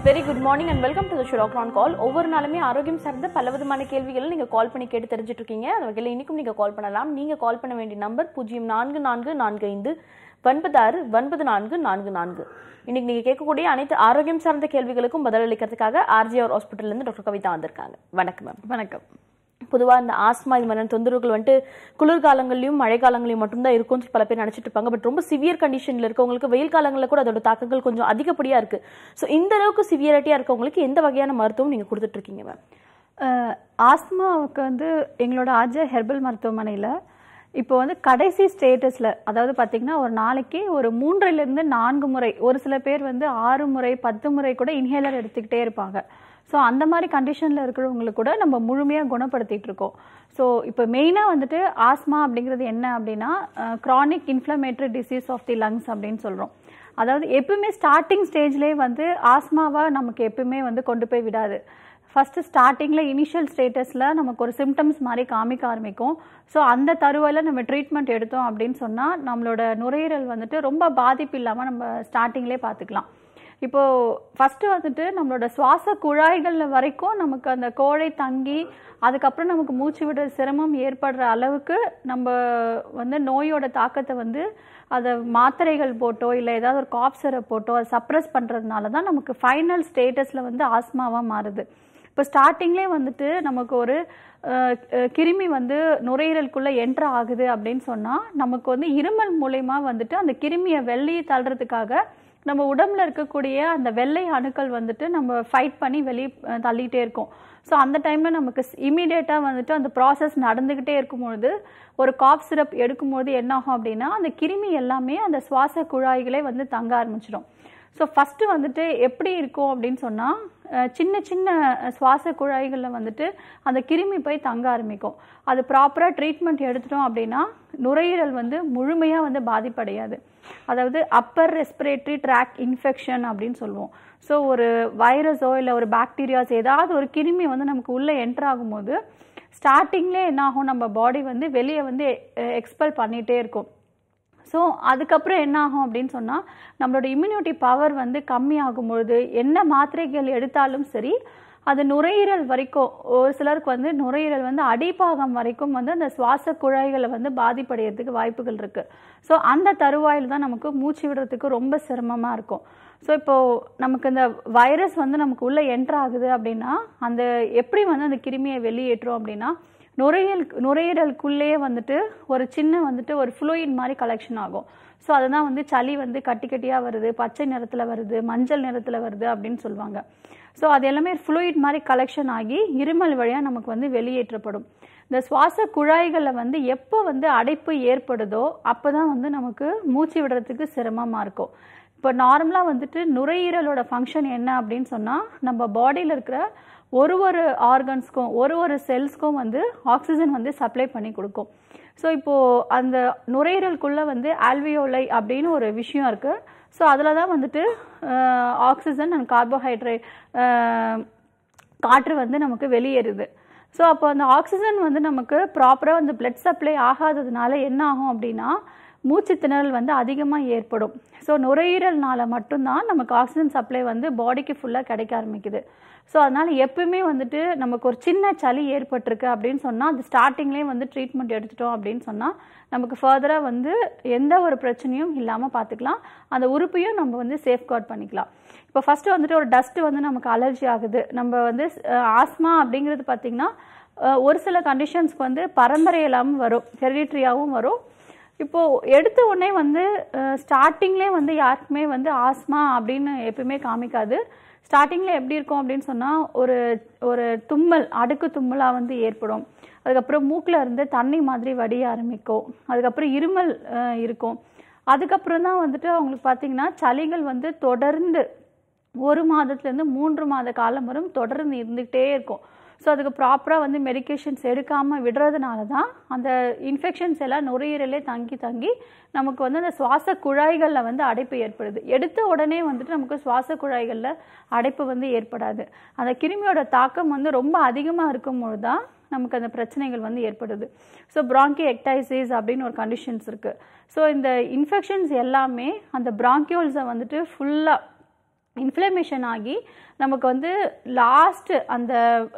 Very good morning and welcome to the show doctor on call ஒவ்வொரு நாளுமே ஆரோக்கியம் சார்ந்த பல விதமான கேள்விகளை நீங்கள் கால் பண்ணி கேட்டு தெரிஞ்சுட்டு இருக்கீங்க அந்த வகையில் இன்னைக்கும் நீங்கள் கால் பண்ணலாம் நீங்கள் கால் பண்ண வேண்டிய நம்பர் பூஜ்ஜியம் நான்கு நான்கு நான்கு ஐந்து ஒன்பது ஆறு ஒன்பது நான்கு நான்கு நான்கு இன்னைக்கு நீங்கள் கேட்கக்கூடிய அனைத்து ஆரோக்கியம் சார்ந்த கேள்விகளுக்கும் பதிலளிக்கிறதுக்காக ஆர்ஜிஆர் ஹாஸ்பிட்டல்லேருந்து டாக்டர் கவிதா வந்திருக்காங்க வணக்கம் மேம் வணக்கம் பொதுவாக இந்த ஆஸ்மா இது மாதிரியான தொந்தரவுகள் வந்துட்டு குளிர்காலங்களையும் மழை காலங்களையும் மட்டும்தான் இருக்கும்னு சொல்லி பல பேர் நினச்சிட்டு இருப்பாங்க பட் ரொம்ப சிவியர் கண்டிஷனில் இருக்கவங்களுக்கு வெயில் காலங்களில் கூட அதோட தாக்கங்கள் கொஞ்சம் அதிகப்படியாக இருக்கு ஸோ இந்த அளவுக்கு சிவியரிட்டியாக இருக்கவங்களுக்கு எந்த வகையான மருத்துவம் நீங்கள் கொடுத்துட்டு இருக்கீங்க மேம் அஹ், ஆஸ்மாவுக்கு வந்து எங்களோட அஜய் ஹெர்பல் மருத்துவமனையில் இப்போ வந்து கடைசி ஸ்டேட்டஸில் அதாவது பார்த்தீங்கன்னா ஒரு நாளைக்கு ஒரு மூன்றிலிருந்து நான்கு முறை ஒரு சில பேர் வந்து ஆறு முறை பத்து முறை கூட இன்ஹேலர் எடுத்துக்கிட்டே இருப்பாங்க ஸோ அந்த மாதிரி கண்டிஷனில் இருக்கிறவங்களுக்கு கூட நம்ம முழுமையாக குணப்படுத்திட்டு இருக்கோம் ஸோ இப்போ மெயினாக வந்துட்டு ஆஸ்மா அப்படிங்கிறது என்ன அப்படின்னா chronic inflammatory disease of the lungs அப்படின்னு சொல்கிறோம் அதாவது எப்பவுமே ஸ்டார்டிங் ஸ்டேஜ்லேயே வந்து ஆஸ்மாவை நமக்கு எப்பவுமே வந்து கொண்டு போய் விடாது ஃபஸ்ட்டு ஸ்டார்டிங்கில் இனிஷியல் ஸ்டேட்டஸில் நமக்கு ஒரு சிம்டம்ஸ் மாதிரி காமிக்க ஆரம்பிக்கும் ஸோ அந்த தருவாயில் நம்ம ட்ரீட்மெண்ட் எடுத்தோம் அப்படின்னு சொன்னால் நம்மளோட நுரையீரல் வந்துட்டு ரொம்ப பாதிப்பு இல்லாமல் நம்ம ஸ்டார்டிங்லேயே பார்த்துக்கலாம் இப்போது ஃபஸ்ட்டு வந்துட்டு நம்மளோட சுவாச குழாய்களில் வரைக்கும் நமக்கு அந்த கோழை தங்கி அதுக்கப்புறம் நமக்கு மூச்சு விடுற சிரமம் ஏற்படுற அளவுக்கு நம்ம வந்து நோயோட தாக்கத்தை வந்து அதை மாத்திரைகள் போட்டோ இல்லை ஏதாவது ஒரு காப் சிரப் போட்டோ அதை சப்ரஸ் பண்ணுறதுனால தான் நமக்கு ஃபைனல் ஸ்டேட்டஸில் வந்து ஆஸ்மாவாக மாறுது இப்போ ஸ்டார்டிங்லேயே வந்துட்டு நமக்கு ஒரு அஹ், அஹ், கிருமி வந்து நுரையீரலுக்குள்ளே என்ட்ரு ஆகுது அப்படின்னு சொன்னால் நமக்கு வந்து இருமல் மூலயமா வந்துட்டு அந்த கிருமியை வெளியே தள்ளுறதுக்காக நம்ம உடம்புல இருக்கக்கூடிய அந்த வெள்ளை அணுக்கள் வந்துட்டு நம்ம ஃபைட் பண்ணி வெளியே அஹ், தள்ளிட்டே இருக்கோம் ஸோ அந்த டைமில் நமக்கு இமீடியட்டாக வந்துட்டு அந்த ப்ராசஸ் நடந்துக்கிட்டே இருக்கும்பொழுது ஒரு காப் சிரப் எடுக்கும்போது என்ன ஆகும் அப்படின்னா அந்த கிருமி எல்லாமே அந்த சுவாச குழாய்களே வந்து தங்க ஆரம்பிச்சிடும் ஸோ ஃபஸ்ட்டு வந்துட்டு எப்படி இருக்கும் அப்படின்னு சொன்னால் சின்ன சின்ன அஹ், சுவாச குழாய்களில் வந்துட்டு அந்த கிருமி போய் தங்க ஆரம்பிக்கும் அது ப்ராப்பராக ட்ரீட்மெண்ட் எடுத்துட்டோம் அப்படின்னா நுரையீரல் வந்து முழுமையாக வந்து பாதிப்படையாது அதாவது அப்பர் ரெஸ்பிரேட்டரி ட்ராக் இன்ஃபெக்ஷன் அப்படின்னு சொல்லுவோம் ஸோ ஒரு வைரஸோ இல்லை ஒரு பாக்டீரியாஸ் ஏதாவது ஒரு கிருமி வந்து நமக்கு உள்ளே என்டர் ஆகும்போது ஸ்டார்டிங்லேயே என்ன ஆகும் நம்ம பாடி வந்து வெளியே வந்து எக்ஸ்பெல் பண்ணிகிட்டே இருக்கும் ஸோ அதுக்கப்புறம் என்ன ஆகும் அப்படின்னு சொன்னால் நம்மளோட இம்யூனிட்டி பவர் வந்து கம்மி ஆகும்பொழுது என்ன மாத்திரைகள் எடுத்தாலும் சரி அது நுரையீரல் வரைக்கும் ஒரு சிலருக்கு வந்து நுரையீரல் வந்து அடிப்பாகம் வரைக்கும் வந்து அந்த சுவாச குழாய்களை வந்து பாதிப்படைகிறதுக்கு வாய்ப்புகள் இருக்குது ஸோ அந்த தருவாயில் தான் நமக்கு மூச்சு விடுறதுக்கு ரொம்ப சிரமமாக இருக்கும் ஸோ இப்போது நமக்கு இந்த வைரஸ் வந்து நமக்கு உள்ளே என்ட்ரு ஆகுது அப்படின்னா அந்த எப்படி வந்து அந்த கிருமியை வெளியேற்றுறோம் அப்படின்னா நுரையீரல் நுரையீரலுக்குள்ளேயே வந்துட்டு ஒரு சின்ன வந்துட்டு ஒரு ஃப்ளூயிட் மாதிரி கலெக்ஷன் ஆகும் ஸோ அதுதான் வந்து சளி வந்து கட்டி கட்டியாக வருது பச்சை நிறத்தில் வருது மஞ்சள் நிறத்தில் வருது அப்படின்னு சொல்லுவாங்க ஸோ அது எல்லாமே ஃப்ளூயிட் மாதிரி கலெக்ஷன் ஆகி இருமல் வழியாக நமக்கு வந்து வெளியேற்றப்படும் இந்த சுவாச குழாய்களில் வந்து எப்போ வந்து அடைப்பு ஏற்படுதோ அப்போ தான் வந்து நமக்கு மூச்சு விடுறதுக்கு சிரமமாக இருக்கும் இப்போ நார்மலாக வந்துட்டு நுரையீரலோட ஃபங்க்ஷன் என்ன அப்படின்னு சொன்னால் நம்ம பாடியில் இருக்கிற ஒரு ஒரு ஆர்கன்ஸ்க்கும் ஒரு ஒரு செல்ஸ்க்கும் வந்து ஆக்சிஜன் வந்து சப்ளை பண்ணி கொடுக்கும் ஸோ இப்போது அந்த நுரையீரலுக்குள்ளே வந்து ஆல்வியோலை அப்படின்னு ஒரு விஷயம் இருக்குது ஸோ அதில் தான் வந்துட்டு ஆக்சிஜன் அண்ட் கார்போஹைட்ரேட் காற்று வந்து நமக்கு வெளியேறுது ஸோ அப்போ அந்த ஆக்சிஜன் வந்து நமக்கு ப்ராப்பராக வந்து பிளட் சப்ளை ஆகாததுனால என்ன ஆகும் அப்படின்னா மூச்சு திணறல் வந்து அதிகமாக ஏற்படும் ஸோ நுரையீரல்னால மட்டும்தான் நமக்கு ஆக்சிஜன் சப்ளை வந்து பாடிக்கு ஃபுல்லாக கிடைக்க ஆரம்பிக்குது ஸோ அதனால் எப்பவுமே வந்துட்டு நமக்கு ஒரு சின்ன சளி ஏற்பட்டிருக்கு அப்படின்னு சொன்னால் அது ஸ்டார்டிங்லேயே வந்து ட்ரீட்மெண்ட் எடுத்துட்டோம் அப்படின்னு சொன்னால் நமக்கு ஃபர்தராக வந்து எந்த ஒரு பிரச்சனையும் இல்லாமல் பார்த்துக்கலாம் அந்த உறுப்பையும் நம்ம வந்து சேஃப்கார்ட் பண்ணிக்கலாம் இப்போ ஃபஸ்ட்டு வந்துட்டு ஒரு டஸ்ட் வந்து நமக்கு அலர்ஜி ஆகுது நம்ம வந்து ஆஸ்மா அப்படிங்கிறது பார்த்திங்கன்னா அஹ், ஒரு சில கண்டிஷன்ஸ்க்கு வந்து பரம்பரை இல்லாமல் வரும் ஹெரிட்ரியாகவும் வரும் இப்போது எடுத்த உடனே வந்து ஸ்டார்டிங்லேயே வந்து யாருக்குமே வந்து ஆஸ்மா அப்படின்னு எப்பயுமே காமிக்காது ஸ்டார்டிங்கில் எப்படி இருக்கும் அப்படின்னு சொன்னால் ஒரு ஒரு தும்மல் அடுக்கு தும்மலாக வந்து ஏற்படும் அதுக்கப்புறம் மூக்கில் இருந்து தண்ணி மாதிரி வடிய ஆரம்பிக்கும் அதுக்கப்புறம் இருமல் அஹ், இருக்கும் அதுக்கப்புறம் தான் வந்துட்டு அவங்களுக்கு பார்த்தீங்கன்னா சளிகள் வந்து தொடர்ந்து ஒரு மாதத்துலேருந்து மூன்று மாத காலம் வரும் தொடர்ந்து இருந்துகிட்டே இருக்கும் ஸோ அதுக்கு ப்ராப்பராக வந்து மெடிகேஷன்ஸ் எடுக்காமல் விடுறதுனால தான் அந்த இன்ஃபெக்ஷன்ஸ் எல்லாம் நுரையீரலே தங்கி தங்கி நமக்கு வந்து அந்த சுவாச குழாய்களில் வந்து அடைப்பு ஏற்படுது எடுத்த உடனே வந்துட்டு நமக்கு சுவாச குழாய்களில் அடைப்பு வந்து ஏற்படாது அந்த கிருமியோட தாக்கம் வந்து ரொம்ப அதிகமாக இருக்கும்பொழுது தான் நமக்கு அந்த பிரச்சனைகள் வந்து ஏற்படுது ஸோ பிராங்கி எக்டைசிஸ் அப்படின்னு ஒரு கண்டிஷன்ஸ் இருக்குது ஸோ இந்த இன்ஃபெக்ஷன்ஸ் எல்லாமே அந்த பிராங்கியோல்ஸை வந்துட்டு ஃபுல்லாக இன்ஃப்ளமேஷன் ஆகி நமக்கு வந்து லாஸ்ட் அந்த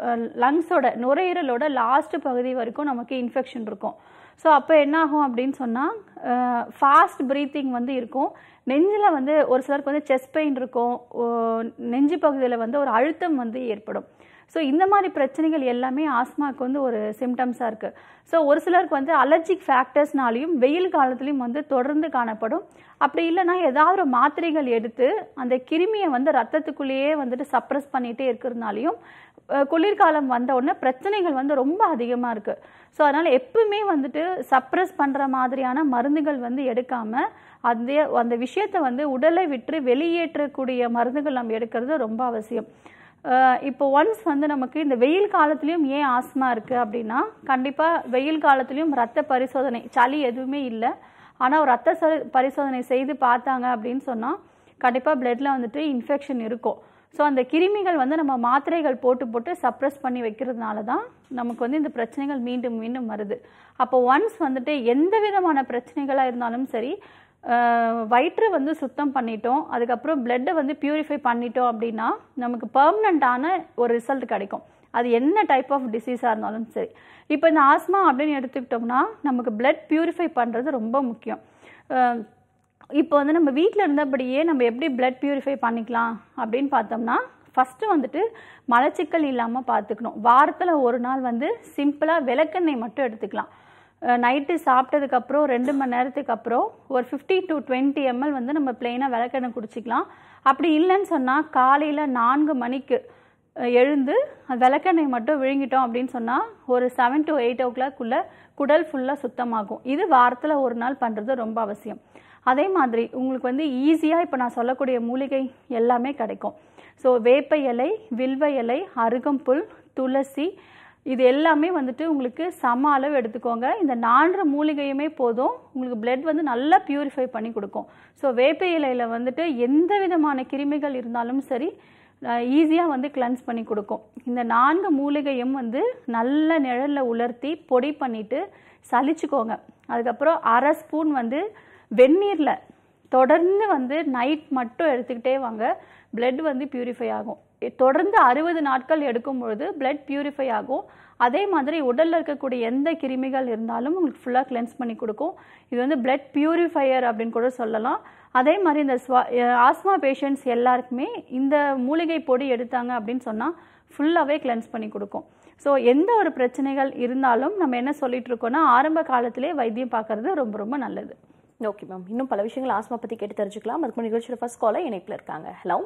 லங்ஸோட நுரையீரலோட லாஸ்ட் பகுதி வரைக்கும் நமக்கு இன்ஃபெக்ஷன் இருக்கும் ஸோ அப்போ என்ன ஆகும் அப்படின்னு சொன்னால் ஃபாஸ்ட் ப்ரீத்திங் வந்து இருக்கும் நெஞ்சில் வந்து ஒரு சிலருக்கு வந்து செஸ்ட் பெயின் இருக்கும் ஓ- நெஞ்சு பகுதியில் வந்து ஒரு அழுத்தம் வந்து ஏற்படும் ஸோ இந்த மாதிரி பிரச்சனைகள் எல்லாமே ஆஸ்மாக்கு வந்து ஒரு சிம்டம்ஸாக இருக்குது ஸோ ஒரு சிலருக்கு வந்து அலர்ஜிக் ஃபேக்டர்ஸ்னாலையும் வெயில் காலத்துலையும் வந்து தொடர்ந்து காணப்படும் அப்படி இல்லைன்னா ஏதாவது ஒரு மாத்திரைகள் எடுத்து அந்த கிருமியை வந்து ரத்தத்துக்குள்ளேயே வந்துட்டு சப்ரஸ் பண்ணிகிட்டே இருக்கிறதுனாலையும் அஹ், குளிர்காலம் வந்த உடனே பிரச்சனைகள் வந்து ரொம்ப அதிகமாக இருக்குது ஸோ அதனால் எப்பவுமே வந்துட்டு சப்ரஸ் பண்ணுற மாதிரியான மருந்துகள் வந்து எடுக்காமல் அந்த அந்த விஷயத்தை வந்து உடலை விட்டு வெளியேற்றக்கூடிய மருந்துகள் நம்ம எடுக்கிறது ரொம்ப அவசியம் அஹ் இப்போ ஒன்ஸ் வந்து நமக்கு இந்த வெயில் காலத்துலேயும் ஏன் ஆஸ்மா இருக்குது அப்படின்னா கண்டிப்பாக வெயில் காலத்துலேயும் ரத்த பரிசோதனை சளி எதுவுமே இல்லை ஆனால் ஒரு ரத்த சரி பரிசோதனை செய்து பார்த்தாங்க அப்படின்னு சொன்னால் கண்டிப்பாக பிளட்ல வந்துட்டு இன்ஃபெக்ஷன் இருக்கும் ஸோ அந்த கிருமிகள் வந்து நம்ம மாத்திரைகள் போட்டு போட்டு சப்ரஸ் பண்ணி வைக்கிறதுனால தான் நமக்கு வந்து இந்த பிரச்சனைகள் மீண்டும் மீண்டும் வருது அப்போ ஒன்ஸ் வந்துட்டு எந்த விதமான பிரச்சனைகளாக இருந்தாலும் சரி அஹ், வயிற்று வந்து சுத்தம் பண்ணிட்டோம் அதுக்கப்புறம் பிளட்டை வந்து பியூரிஃபை பண்ணிட்டோம் அப்படின்னா நமக்கு பெர்மனண்ட்டான ஒரு ரிசல்ட் கிடைக்கும் அது என்ன டைப் ஆஃப் டிசீஸாக இருந்தாலும் சரி இப்போ இந்த ஆஸ்மா அப்படின்னு எடுத்துக்கிட்டோம்னா நமக்கு பிளட் பியூரிஃபை பண்ணுறது ரொம்ப முக்கியம் அஹ், இப்போ வந்து நம்ம வீட்டில் இருந்தபடியே நம்ம எப்படி பிளட் பியூரிஃபை பண்ணிக்கலாம் அப்படின்னு பார்த்தோம்னா ஃபஸ்ட்டு வந்துட்டு மலச்சிக்கல் இல்லாமல் பார்த்துக்கணும் வாரத்தில் ஒரு நாள் வந்து சிம்பிளாக விளக்கெண்ணெய் மட்டும் எடுத்துக்கலாம் நைட்டு சாப்பிட்டதுக்கப்புறம் ரெண்டு மணி நேரத்துக்கு அப்புறம் ஒரு ஃபிஃப்டி டு டுவெண்ட்டி எம்எல் வந்து நம்ம பிளெயினாக விளக்கெண்ணெய் குடிச்சிக்கலாம் அப்படி இல்லைன்னு சொன்னால் காலையில் நான்கு மணிக்கு அஹ், எழுந்து அந்த விளக்கெண்ணெய் மட்டும் விழுங்கிட்டோம் அப்படின்னு சொன்னால் ஒரு செவன் டு எயிட் ஓ கிளாக்குள்ளே குடல் ஃபுல்லாக சுத்தமாகும் இது வாரத்தில் ஒரு நாள் பண்ணுறது ரொம்ப அவசியம் அதே மாதிரி உங்களுக்கு வந்து ஈஸியாக இப்போ நான் சொல்லக்கூடிய மூலிகை எல்லாமே கிடைக்கும் ஸோ வேப்ப இலை வில்வ இலை அருகம்புல் துளசி இது எல்லாமே வந்துட்டு உங்களுக்கு சம அளவு எடுத்துக்கோங்க இந்த நான்கு மூலிகையுமே போதும் உங்களுக்கு blood வந்து நல்லா பியூரிஃபை பண்ணி கொடுக்கும் ஸோ வேப்ப இலையில் வந்துட்டு எந்த விதமான கிருமிகள் இருந்தாலும் சரி ஈஸியாக வந்து கிளென்ஸ் பண்ணி கொடுக்கும் இந்த நான்கு மூலிகையும் வந்து நல்ல நிழலில் உலர்த்தி பொடி பண்ணிட்டு சலிச்சுக்கோங்க அதுக்கப்புறம் அரை ஸ்பூன் வந்து வெந்நீரில் தொடர்ந்து வந்து நைட் மட்டும் எடுத்துக்கிட்டே வாங்க blood வந்து பியூரிஃபை ஆகும் இ- தொடர்ந்து அறுபது நாட்கள் எடுக்கும் பொழுது blood பியூரிஃபை ஆகும் அதே மாதிரி உடல்ல இருக்கக்கூடிய எந்த கிருமிகள் இருந்தாலும் உங்களுக்கு ஃபுல்லாக கிளென்ஸ் பண்ணி கொடுக்கும் இது வந்து blood பியூரிஃபையர் அப்படின்னு கூட சொல்லலாம் அதே மாதிரி இந்த ஆஸ்மா பேஷண்ட்ஸ் எல்லாருக்குமே இந்த மூலிகை பொடி எடுத்தாங்க அப்படின்னு சொன்னால் ஃபுல்லாகவே கிளென்ஸ் பண்ணி கொடுக்கும் ஸோ எந்த ஒரு பிரச்சனைகள் இருந்தாலும் நம்ம என்ன சொல்லிட்டு இருக்கோம்னா ஆரம்ப காலத்திலே வைத்தியம் பார்க்கறது ரொம்ப ரொம்ப நல்லது ஓகே மேம் இன்னும் பல விஷயங்கள் ஆஸ்மா பற்றி கேட்டு தெரிஞ்சுக்கலாம் அதுக்கு முன்னாடி நிகழ்ச்சியோட ஃபர்ஸ்ட் காலை இணைப்பில் இருக்காங்க ஹலோ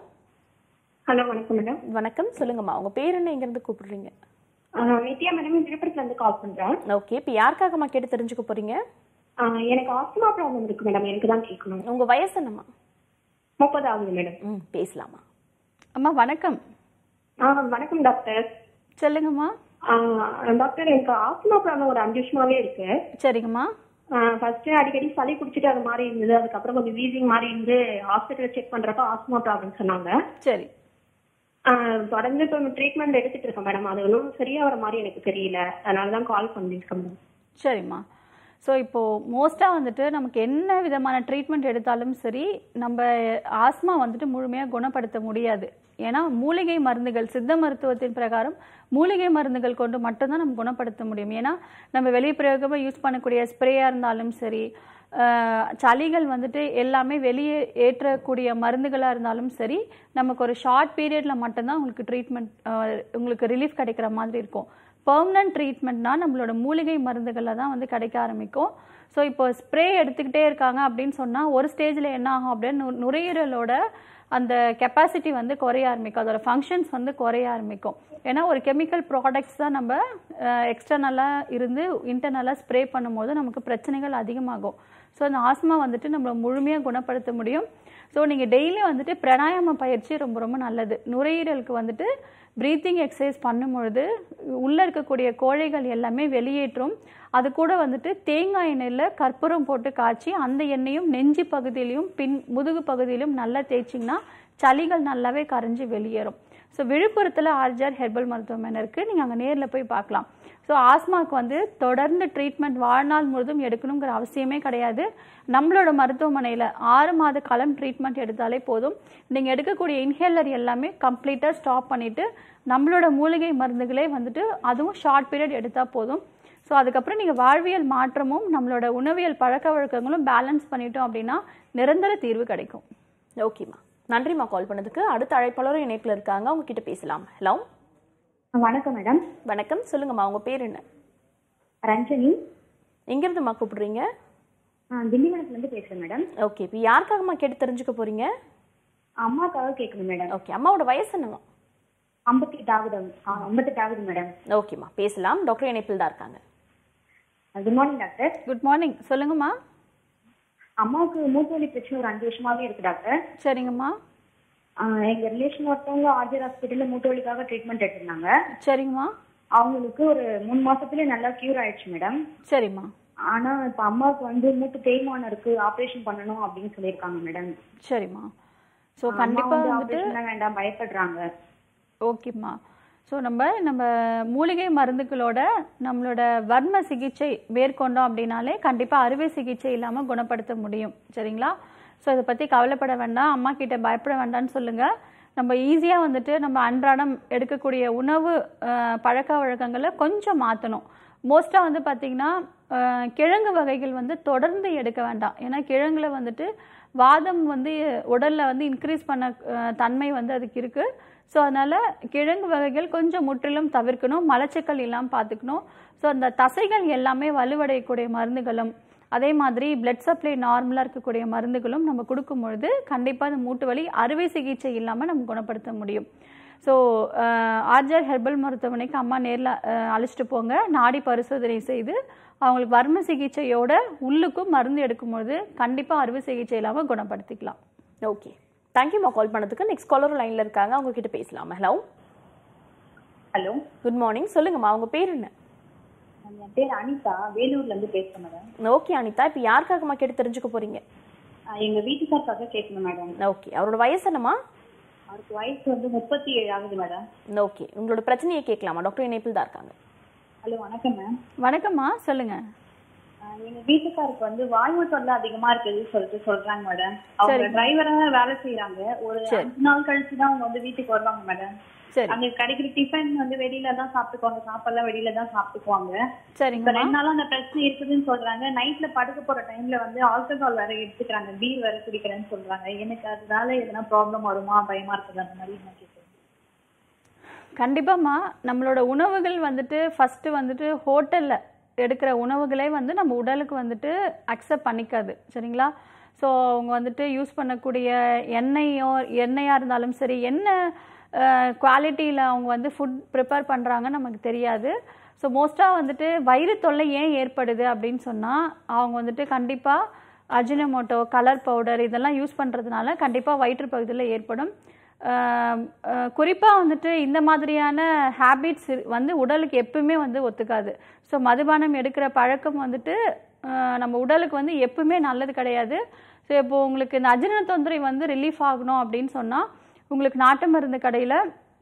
ஹலோ வணக்கம் மேடம் வணக்கம் சொல்லுங்கம்மா உங்கள் பேர் என்ன எங்கேருந்து கூப்பிடுறீங்க நித்யா மேடம் விழுப்புரத்துல இருந்து கால் பண்றேன் ஓகே இப்போ யாருக்காகம்மா கேட்டு தெரிஞ்சுக்க போறீங்க ஆஹ் எனக்கு ஆஸ்துமா ப்ராப்ளம் இருக்கு மேடம் எனக்கு தான் கேட்கணும் உங்கள் வயசு என்னம்மா முப்பது ஆகுது மேடம் ம் பேசலாமா அம்மா வணக்கம் ஆ வணக்கம் டாக்டர் சொல்லுங்கம்மா ஆஹ் டாக்டர் எனக்கு ஆஸ்துமா ப்ராப்ளம் ஒரு அஞ்சு வருஷமாவே இருக்கு சரிங்கம்மா ஃபர்ஸ்ட் அடிக்கடி சளி குடிச்சிட்டு அது மாதிரி இருந்தது அதுக்கப்புறம் கொஞ்சம் வீசிங் மாதிரி இருந்து ஹாஸ்பிட்டல் செக் பண்றப்ப ஆஸ்துமா ப்ராப்ளம் சொன்னாங்க சரி ஆஹ் தொடர்ந்து இப்போ ட்ரீட்மெண்ட் எடுத்துட்டு இருக்கேன் மேடம் அது ஒன்றும் சரியா வர மாதிரி எனக்கு தெரியல அதனால தான் கால் பண்ணியிருக்கேன் மேடம் சரிம்மா ஸோ இப்போது மோஸ்ட்டாக வந்துட்டு நமக்கு என்ன விதமான ட்ரீட்மெண்ட் எடுத்தாலும் சரி நம்ம ஆஸ்மா வந்துட்டு முழுமையாக குணப்படுத்த முடியாது ஏன்னா மூலிகை மருந்துகள் சித்த மருத்துவத்தின் பிரகாரம் மூலிகை மருந்துகள் கொண்டு மட்டும்தான் நம்ம குணப்படுத்த முடியும் ஏன்னா நம்ம வெளிப்பிரயோகமாக யூஸ் பண்ணக்கூடிய ஸ்ப்ரேயாக இருந்தாலும் சரி அஹ், சளிகள் வந்துட்டு எல்லாமே வெளியே ஏற்றக்கூடிய மருந்துகளாக இருந்தாலும் சரி நமக்கு ஒரு ஷார்ட் பீரியடில் மட்டும்தான் உங்களுக்கு ட்ரீட்மெண்ட் உங்களுக்கு ரிலீஃப் கிடைக்கிற மாதிரி இருக்கும் பெர்மனன்ட் ட்ரீட்மெண்ட்னா நம்மளோட மூலிகை மருந்துகளில் தான் வந்து கிடைக்க ஆரம்பிக்கும் ஸோ இப்போ ஸ்ப்ரே எடுத்துக்கிட்டே இருக்காங்க அப்படின்னு சொன்னால் ஒரு ஸ்டேஜில் என்ன ஆகும் அப்படின்னு நு- நுரையீரலோட அந்த கெப்பாசிட்டி வந்து குறைய ஆரம்பிக்கும் அதோட ஃபங்க்ஷன்ஸ் வந்து குறைய ஆரம்பிக்கும் ஏன்னா ஒரு கெமிக்கல் ப்ராடக்ட்ஸ் தான் நம்ம எக்ஸ்டர்னலாக இருந்து இன்டர்னலாக ஸ்ப்ரே பண்ணும்போது நமக்கு பிரச்சனைகள் அதிகமாகும் ஸோ அந்த ஆஸ்மா வந்துட்டு நம்மளை முழுமையாக குணப்படுத்த முடியும் ஸோ நீங்கள் டெய்லி வந்துட்டு பிராணாயாம பயிற்சி ரொம்ப ரொம்ப நல்லது நுரையீரலுக்கு வந்துட்டு ப்ரீத்திங் எக்ஸசைஸ் பண்ணும்பொழுது உள்ளே இருக்கக்கூடிய கோழைகள் எல்லாமே வெளியேற்றும் அது கூட வந்துட்டு தேங்காய் எண்ணெயில் கற்பூரம் போட்டு காய்ச்சி அந்த எண்ணெயும் நெஞ்சு பகுதியிலையும் பின் முதுகு பகுதியிலும் நல்லா தேய்ச்சிங்கன்னா சளிகள் நல்லாவே கரைஞ்சி வெளியேறும் ஸோ விழுப்புரத்தில் ஆர்ஜிஆர் ஹெர்பல் மருத்துவமனை இருக்குது நீங்கள் அங்கே நேரில் போய் பார்க்கலாம் ஸோ ஆஸ்மாக்கு வந்து தொடர்ந்து ட்ரீட்மெண்ட் வாழ்நாள் முழுதும் எடுக்கணுங்கிற அவசியமே கிடையாது நம்மளோட மருத்துவமனையில் ஆறு மாத காலம் ட்ரீட்மெண்ட் எடுத்தாலே போதும் நீங்கள் எடுக்கக்கூடிய இன்ஹேலர் எல்லாமே கம்ப்ளீட்டாக ஸ்டாப் பண்ணிவிட்டு நம்மளோட மூலிகை மருந்துகளே வந்துட்டு அதுவும் ஷார்ட் பீரியட் எடுத்தால் போதும் ஸோ அதுக்கப்புறம் நீங்கள் வாழ்வியல் மாற்றமும் நம்மளோட உணவியல் பழக்க வழக்கங்களும் பேலன்ஸ் பண்ணிட்டோம் அப்படின்னா நிரந்தர தீர்வு கிடைக்கும் ஓகேம்மா நன்றிம்மா கால் பண்ணதுக்கு அடுத்த அழைப்பாளரும் இணைப்பில் இருக்காங்க அவங்க கிட்ட பேசலாம் ஹலோ வணக்கம் மேடம் வணக்கம் சொல்லுங்கம்மா உங்க பேர் என்ன ரஞ்சனி எங்கிருந்துமா கூப்பிடுறீங்க திண்டிவனத்துல இருந்து பேசுறேன் மேடம் ஓகே இப்போ யாருக்காகம்மா கேட்டு தெரிஞ்சுக்க போறீங்க அம்மாக்காக கேட்கணும் மேடம் ஓகே அம்மாவோட வயசு என்னம்மா ஐம்பத்தி எட்டு ஆகுது ஐம்பத்தெட்டு ஆகுது மேடம் ஓகேம்மா பேசலாம் டாக்டர் இணைப்பில் தான் இருக்காங்க good morning doctor good morning சொல்லுங்கம்மா அம்மாவுக்கு மூட்டு வலி பிரச்சனை ஒரு அஞ்சு வருஷமாவே இருக்கு டாக்டர் சரிங்கம்மா ஆஹ் எங்க ரிலேஷன் ஒருத்தவங்க ஆர்ஜர் ஹாஸ்பிட்டல்ல மூட்டு வலிக்காக ட்ரீட்மெண்ட் எடுத்திருந்தாங்க சரிங்கம்மா அவங்களுக்கு ஒரு மூணு மாசத்துல நல்லா கியூர் ஆயிடுச்சு மேடம் சரிம்மா ஆனா இப்ப அம்மாவுக்கு வந்து மூட்டு தேய்மானம் இருக்கு ஆபரேஷன் பண்ணணும் அப்படின்னு சொல்லியிருக்காங்க மேடம் சரிம்மா ஸோ அம்மா கண்டிப்பாக வந்து வந்துட்டு ஆபரேஷன் வேண்டாம் பயப்படுறாங்க ஓகேம்மா ஸோ நம்ம நம்ம மூலிகை மருந்துகளோட நம்மளோட வர்ம சிகிச்சை மேற்கொண்டோம் அப்படின்னாலே கண்டிப்பாக அறுவை சிகிச்சை இல்லாமல் குணப்படுத்த முடியும் சரிங்களா ஸோ இதை பற்றி கவலைப்பட வேண்டாம் அம்மா கிட்ட பயப்பட வேண்டாம்னு சொல்லுங்கள் நம்ம ஈஸியாக வந்துட்டு நம்ம அன்றாடம் எடுக்கக்கூடிய உணவு அஹ், பழக்க வழக்கங்களை கொஞ்சம் மாற்றணும் மோஸ்ட்டாக வந்து பார்த்திங்கன்னா அஹ், கிழங்கு வகைகள் வந்து தொடர்ந்து எடுக்க வேண்டாம் ஏன்னா கிழங்குல வந்துட்டு வாதம் வந்து உடலில் வந்து இன்க்ரீஸ் பண்ண அஹ், தன்மை வந்து அதுக்கு இருக்குது ஸோ அதனால் கிழங்கு வகைகள் கொஞ்சம் முற்றிலும் தவிர்க்கணும் மலச்சிக்கல் இல்லாமல் பார்த்துக்கணும் ஸோ அந்த தசைகள் எல்லாமே வலுவடையக்கூடிய மருந்துகளும் அதே மாதிரி பிளட் சப்ளை நார்மலாக இருக்கக்கூடிய மருந்துகளும் நம்ம கொடுக்கும் பொழுது கண்டிப்பாக அந்த மூட்டு வலி அறுவை சிகிச்சை இல்லாமல் நம்ம குணப்படுத்த முடியும் ஸோ ஆர்ஜர் ஹெர்பல் மருத்துவமனைக்கு அம்மா நேரில் அழைச்சிட்டு போங்க நாடி பரிசோதனை செய்து அவங்களுக்கு வர்ம சிகிச்சையோட உள்ளுக்கும் மருந்து எடுக்கும்பொழுது கண்டிப்பாக அறுவை சிகிச்சை இல்லாமல் குணப்படுத்திக்கலாம் ஓகே தேங்க்யூம்மா கால் பண்ணதுக்கு நெக்ஸ்ட் காலர் லைன்ல இருக்காங்க அவங்க கிட்ட பேசலாம் ஹலோ ஹலோ குட் மார்னிங் சொல்லுங்கம்மா உங்க பேர் என்ன என் பேர் அனிதா வேலூர்ல இருந்து பேசுறேன் மேடம் ஓகே அனிதா இப்போ யாருக்காகம்மா கேட்டு தெரிஞ்சுக்க போறீங்க எங்க வீட்டுக்காரக்காக கேட்கணும் மேடம் ஓகே அவரோட வயசு என்னம்மா அவருக்கு வயசு வந்து முப்பத்தி ஏழு ஆகுது மேடம் ஓகே உங்களோட பிரச்சனையை கேட்கலாமா டாக்டர் இணைப்பில் தான் இருக்காங்க ஹலோ வணக்கம் மேம் வணக்கம்மா சொல்லுங்கள் எங்க வீட்டுக்காருக்கு வந்து வாய்வு தொல்லை அதிகமா இருக்குதுன்னு சொல்லிட்டு சொல்றாங்க மேடம் அவங்க டிரைவரா வேலை செய்யறாங்க ஒரு அஞ்சு நாள் கழிச்சு தான் அவங்க வந்து வீட்டுக்கு வருவாங்க மேடம் சரி அங்க கிடைக்கிற டிஃபன் வந்து வெளியில தான் சாப்பிட்டுக்குவாங்க சாப்பாடுலாம் வெளியில தான் சாப்பிட்டுக்குவாங்க இப்ப சரிங்கம்மா ரெண்டு நாளா அந்த பிரச்சனை இருக்குதுன்னு சொல்றாங்க நைட்ல படுக்க போற டைம்ல வந்து ஆல்கஹால் வேற எடுத்துக்கிறாங்க பீர் வேற குடிக்கிறேன்னு சொல்றாங்க எனக்கு அதனால எதனா ப்ராப்ளம் வருமா பயமா இருக்குது அந்த மாதிரி நான் கேட்கிறேன் கண்டிப்பாம்மா நம்மளோட உணவுகள் வந்துட்டு ஃபஸ்ட்டு வந்துட்டு ஹோட்டலில் எடுக்கிற உணவுகளே வந்து நம்ம உடலுக்கு வந்துட்டு அக்செப்ட் பண்ணிக்காது சரிங்களா ஸோ அவங்க வந்துட்டு யூஸ் பண்ணக்கூடிய எண்ணெயோ எண்ணெயாக இருந்தாலும் சரி என்ன குவாலிட்டியில் அவங்க வந்து ஃபுட் ப்ரிப்பேர் பண்ணுறாங்க நமக்கு தெரியாது ஸோ மோஸ்ட்டாக வந்துட்டு வயிறு தொல்லை ஏன் ஏற்படுது அப்படின்னு சொன்னால் அவங்க வந்துட்டு கண்டிப்பாக அஜினமோட்டோ கலர் பவுடர் இதெல்லாம் யூஸ் பண்ணுறதுனால கண்டிப்பாக வயிற்று பகுதியில் ஏற்படும் குறிப்பாக வந்துட்டு இந்த மாதிரியான ஹேபிட்ஸ் வந்து உடலுக்கு எப்பவுமே வந்து ஒத்துக்காது ஸோ மதுபானம் எடுக்கிற பழக்கம் வந்துட்டு அஹ், நம்ம உடலுக்கு வந்து எப்பவுமே நல்லது கிடையாது ஸோ இப்போ உங்களுக்கு இந்த அஜீரண தொந்தரவு வந்து ரிலீஃப் ஆகணும் அப்படின்னு சொன்னால் உங்களுக்கு நாட்டு மருந்து கடையில்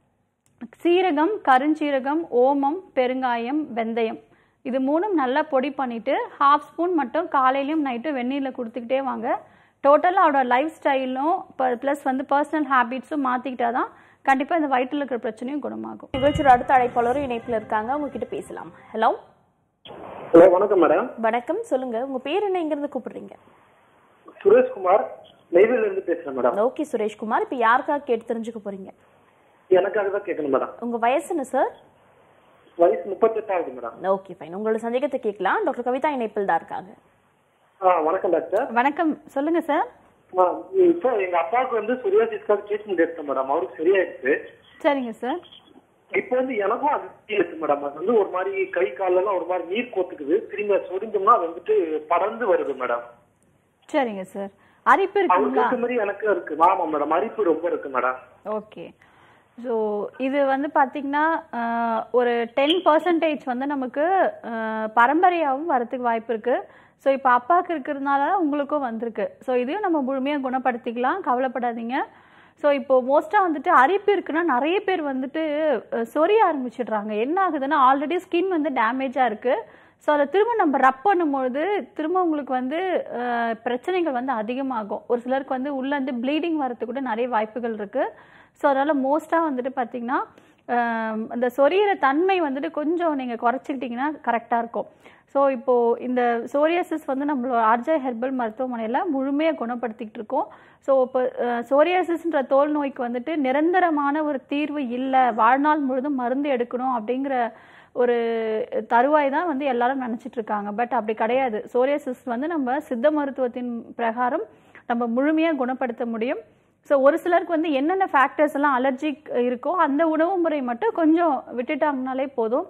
சீரகம் கருஞ்சீரகம் ஓமம் பெருங்காயம் வெந்தயம் இது மூணும் நல்லா பொடி பண்ணிட்டு ஹாஃப் ஸ்பூன் மட்டும் காலையிலையும் நைட்டும் வெந்நீரில் கொடுத்துக்கிட்டே வாங்க டோட்டலாக அவரோட லைஃப் ஸ்டைலும் ப்ளஸ் வந்து பர்சனல் ஹேபிட்ஸும் மாற்றிக்கிட்டா தான் கண்டிப்பாக இந்த வயிற்றில் இருக்கிற பிரச்சனையும் குணமாகும் நிகழ்ச்சியோட அடுத்த அழைப்பாளரும் இணைப்பில் இருக்காங்க அவங்க கிட்ட பேசலாம் ஹலோ ஹலோ வணக்கம் மேடம் வணக்கம் சொல்லுங்க உங்க பேர் என்ன இங்கிருந்து கூப்பிடுறீங்க சுரேஷ்குமார் நெய்வேலில இருந்து பேசுறேன் மேடம் ஓகே சுரேஷ்குமார் இப்போ யாருக்காக கேட்டு தெரிஞ்சுக்க போறீங்க எனக்காக தான் கேட்கணும் மேடம் உங்க வயசு என்ன சார் வயசு முப்பத்தெட்டாவது மேடம் ஓகே ஃபைன் உங்களோட சந்தேகத்தை கேட்கலாம் டாக்டர் கவிதா இணைப்பில் தான் இருக்காங்க ஆ வணக்கம் டாக்டர் வணக்கம் சொல்லுங்கள் சார் ஆ, இப்போ எங்க அப்பாவுக்கு வந்து சொரியாசிஸ்க்காக ட்ரீட்மெண்ட் எடுத்தேன் மேடம் அவருக்கு சரியாயிடுச்சு சரிங்க சார் இப்போ வந்து எனக்கும் அது இருக்கு மேடம் அது வந்து ஒரு மாதிரி கை காலெல்லாம் ஒரு மாதிரி நீர் கோத்துக்குது திரும்பி அது சொரிஞ்சோம்னா அது வந்துட்டு படர்ந்து வருது மேடம் சரிங்க சார் அரிப்பு அவருக்கு இருக்குங்களா இருக்க மாதிரி எனக்கு இருக்கு ஆமா மேடம் அரிப்பு ரொம்ப இருக்கு மேடம் ஓகே ஸோ இது வந்து பார்த்திங்கன்னா ஆஹ், ஒரு டென் பர்சன்டேஜ் வந்து நமக்கு ஆஹ், பரம்பரையாகவும் வரத்துக்கு வாய்ப்பு இருக்குது ஸோ இப்போ அப்பாவுக்கு இருக்கிறதுனால உங்களுக்கும் வந்திருக்கு ஸோ இதையும் நம்ம முழுமையாக குணப்படுத்திக்கலாம் கவலைப்படாதீங்க ஸோ இப்போ மோஸ்ட்டாக வந்துட்டு அரிப்பு இருக்குன்னா நிறைய பேர் வந்துட்டு அஹ், சொரிய ஆரம்பிச்சிடுறாங்க என்ன ஆகுதுன்னா ஆல்ரெடி ஸ்கின் வந்து டேமேஜாக இருக்குது ஸோ அதை திரும்ப நம்ம ரப் பண்ணும்பொழுது திரும்ப உங்களுக்கு வந்து அஹ், பிரச்சனைகள் வந்து அதிகமாகும் ஒரு சிலருக்கு வந்து உள்ளேருந்து ப்ளீடிங் வரதுக்கு கூட நிறைய வாய்ப்புகள் இருக்குது ஸோ அதனால் மோஸ்ட்டாக வந்துட்டு பார்த்திங்கன்னா அஹ், அந்த சொரியிற தன்மை வந்துட்டு கொஞ்சம் நீங்கள் குறைச்சிக்கிட்டிங்கன்னா கரெக்டாக இருக்கும் ஸோ இப்போது இந்த சோரியாசிஸ் வந்து நம்மளோட ஆர்ஜே ஹெர்பல் மருத்துவமனையில் முழுமையாக குணப்படுத்திக்கிட்டு இருக்கோம் ஸோ இப்போ சோரியாசிஸ்ன்ற தோல் நோய்க்கு வந்துட்டு நிரந்தரமான ஒரு தீர்வு இல்லை வாழ்நாள் முழுதும் மருந்து எடுக்கணும் அப்படிங்கிற ஒரு தருவாய் தான் வந்து எல்லாரும் நினச்சிட்டு இருக்காங்க பட் அப்படி கிடையாது சோரியாசிஸ் வந்து நம்ம சித்த மருத்துவத்தின் பிரகாரம் நம்ம முழுமையாக குணப்படுத்த முடியும் ஸோ ஒரு சிலருக்கு வந்து என்னென்ன ஃபேக்டர்ஸ் எல்லாம் அலர்ஜிக் இருக்கோ அந்த உணவு முறை மட்டும் கொஞ்சம் விட்டுட்டாங்கனாலே போதும்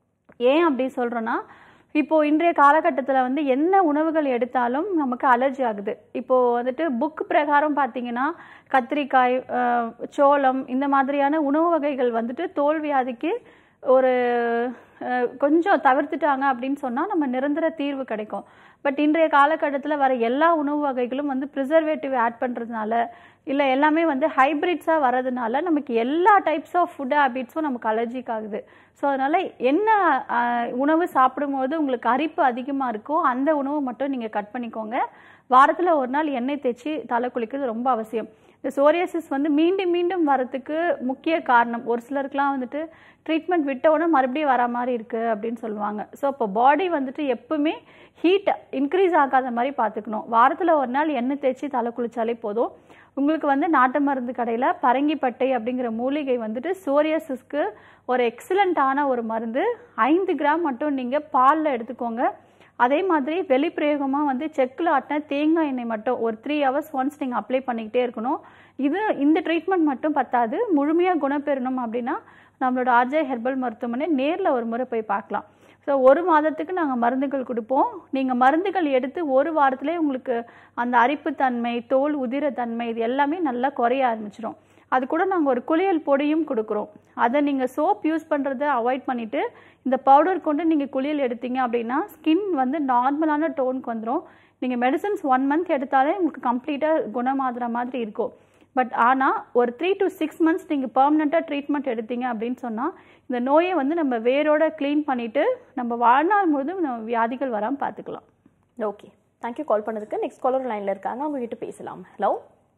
ஏன் அப்படி சொல்கிறோன்னா இப்போ இன்றைய காலகட்டத்தில் வந்து என்ன உணவுகள் எடுத்தாலும் நமக்கு அலர்ஜி ஆகுது இப்போ வந்துட்டு புக் பிரகாரம் பார்த்தீங்கன்னா கத்திரிக்காய் அஹ், சோளம் இந்த மாதிரியான உணவு வகைகள் வந்துட்டு தோல் வியாதிக்கு ஒரு அஹ், கொஞ்சம் தவிர்த்துட்டாங்க அப்படின்னு சொன்னால் நம்ம நிரந்தர தீர்வு கிடைக்கும் பட் இன்றைய காலகட்டத்தில் வர எல்லா உணவு வகைகளும் வந்து ப்ரிசர்வேட்டிவ் ஆட் பண்ணுறதுனால இல்லை எல்லாமே வந்து ஹைப்ரிட்ஸாக வரதுனால நமக்கு எல்லா டைப்ஸ் ஆஃப் ஃபுட் ஹேபிட்ஸும் நமக்கு அலர்ஜிக் ஆகுது ஸோ அதனால் என்ன அஹ், உணவு சாப்பிடும்போது உங்களுக்கு அரிப்பு அதிகமாக இருக்கோ அந்த உணவு மட்டும் நீங்கள் கட் பண்ணிக்கோங்க வாரத்தில் ஒரு நாள் எண்ணெய் தேய்ச்சி தலை குளிக்கிறது ரொம்ப அவசியம் இந்த சோரியாசிஸ் வந்து மீண்டும் மீண்டும் வரத்துக்கு முக்கிய காரணம் ஒரு சிலருக்குலாம் வந்துட்டு ட்ரீட்மெண்ட் விட்ட உடனே மறுபடியும் வர மாதிரி இருக்குது அப்படின்னு சொல்லுவாங்க ஸோ இப்போ பாடி வந்துட்டு எப்பவுமே ஹீட் இன்க்ரீஸ் ஆகாத மாதிரி பார்த்துக்கணும் வாரத்தில் ஒரு நாள் எண்ணெய் தேய்ச்சி தலை குளிச்சாலே போதும் உங்களுக்கு வந்து நாட்டு மருந்து கடையில் பரங்கிப்பட்டை அப்படிங்கிற மூலிகை வந்துட்டு சோரியாசிஸ்க்கு ஒரு எக்ஸலண்ட்டான ஒரு மருந்து ஐந்து கிராம் மட்டும் நீங்கள் பாலில் எடுத்துக்கோங்க அதே மாதிரி வெளிப்பிரயோகமாக வந்து செக்கில் ஆட்டின தேங்காய் எண்ணெய் மட்டும் ஒரு த்ரீ ஹவர்ஸ் ஒன்ஸ் நீங்கள் அப்ளை பண்ணிக்கிட்டே இருக்கணும் இது இந்த ட்ரீட்மெண்ட் மட்டும் பத்தாது முழுமையாக குணப்பெறணும் அப்படின்னா நம்மளோட ஆர்ஜே ஹெர்பல் மருத்துவமனை நேரில் ஒரு முறை போய் பார்க்கலாம் ஸோ ஒரு மாதத்துக்கு நாங்கள் மருந்துகள் கொடுப்போம் நீங்கள் மருந்துகள் எடுத்து ஒரு வாரத்திலே உங்களுக்கு அந்த அரிப்புத்தன்மை தோல் உதிரத்தன்மை இது எல்லாமே நல்லா குறைய ஆரம்பிச்சிடும் அது கூட நாங்கள் ஒரு குளியல் பொடியும் கொடுக்குறோம் அதை நீங்கள் சோப் யூஸ் பண்ணுறதை அவாய்ட் பண்ணிவிட்டு இந்த பவுடர் கொண்டு நீங்கள் குளியல் எடுத்தீங்க அப்படின்னா ஸ்கின் வந்து நார்மலான டோனுக்கு வந்துடும் நீங்கள் மெடிசன்ஸ் ஒன் மந்த் எடுத்தாலே உங்களுக்கு கம்ப்ளீட்டாக குணமாகிற மாதிரி இருக்கும் பட் ஆனால் ஒரு த்ரீ டு சிக்ஸ் மந்த்ஸ் நீங்கள் பர்மனெண்ட்டாக ட்ரீட்மெண்ட் எடுத்தீங்க அப்படின்னு சொன்னால் இந்த நோயை வந்து நம்ம வேரோட க்ளீன் பண்ணிவிட்டு நம்ம வாழ்நாள் முழுதும் நம்ம வியாதிகள் வராமல் பார்த்துக்கலாம் ஓகே தேங்க்யூ கால் பண்ணதுக்கு நெக்ஸ்ட் காலர் லைனில் இருக்காங்க அவங்க கிட்ட பேசலாம் ஹலோ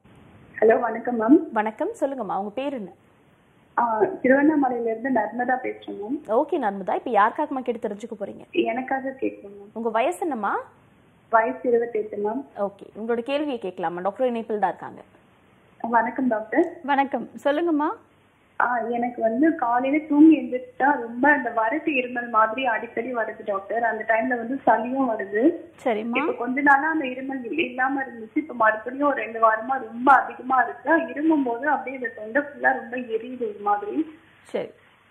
ஹலோ வணக்கம் மேம் வணக்கம் சொல்லுங்கம்மா உங்க பேர் என்ன திருவண்ணாமலையில இருந்து நர்மதா பேசுறேன் மேம் ஓகே நர்மதா இப்போ யாருக்காகமா கேட்டு தெரிஞ்சுக்க போறீங்க எனக்காக கேட்கணும் மேம் உங்க வயசு என்னம்மா வயசு இருபத்தெட்டு மேம் ஓகே உங்களோட கேள்வியை கேட்கலாமா டாக்டர் இணைப்பில் தான் இருக்காங்க வணக்கம் டாக்டர் வணக்கம் சொல்லுங்கம்மா ஆ எனக்கு வந்து காலையில தூங்கி எழுந்திரிச்சா ரொம்ப அந்த வறட்டு இருமல் மாதிரி அடிக்கடி வருது டாக்டர் அந்த டைம்ல வந்து சளியும் வருது சரிம்மா இப்ப கொஞ்ச நாளா அந்த இருமல் இல்ல- இல்லாம இருந்துச்சு இப்ப மறுபடியும் ஒரு ரெண்டு வாரமா ரொம்ப அதிகமா இருக்கு இருமும் போது அப்படியே இந்த தொண்டை ஃபுல்லா ரொம்ப எரியுது ஒரு மாதிரி சரி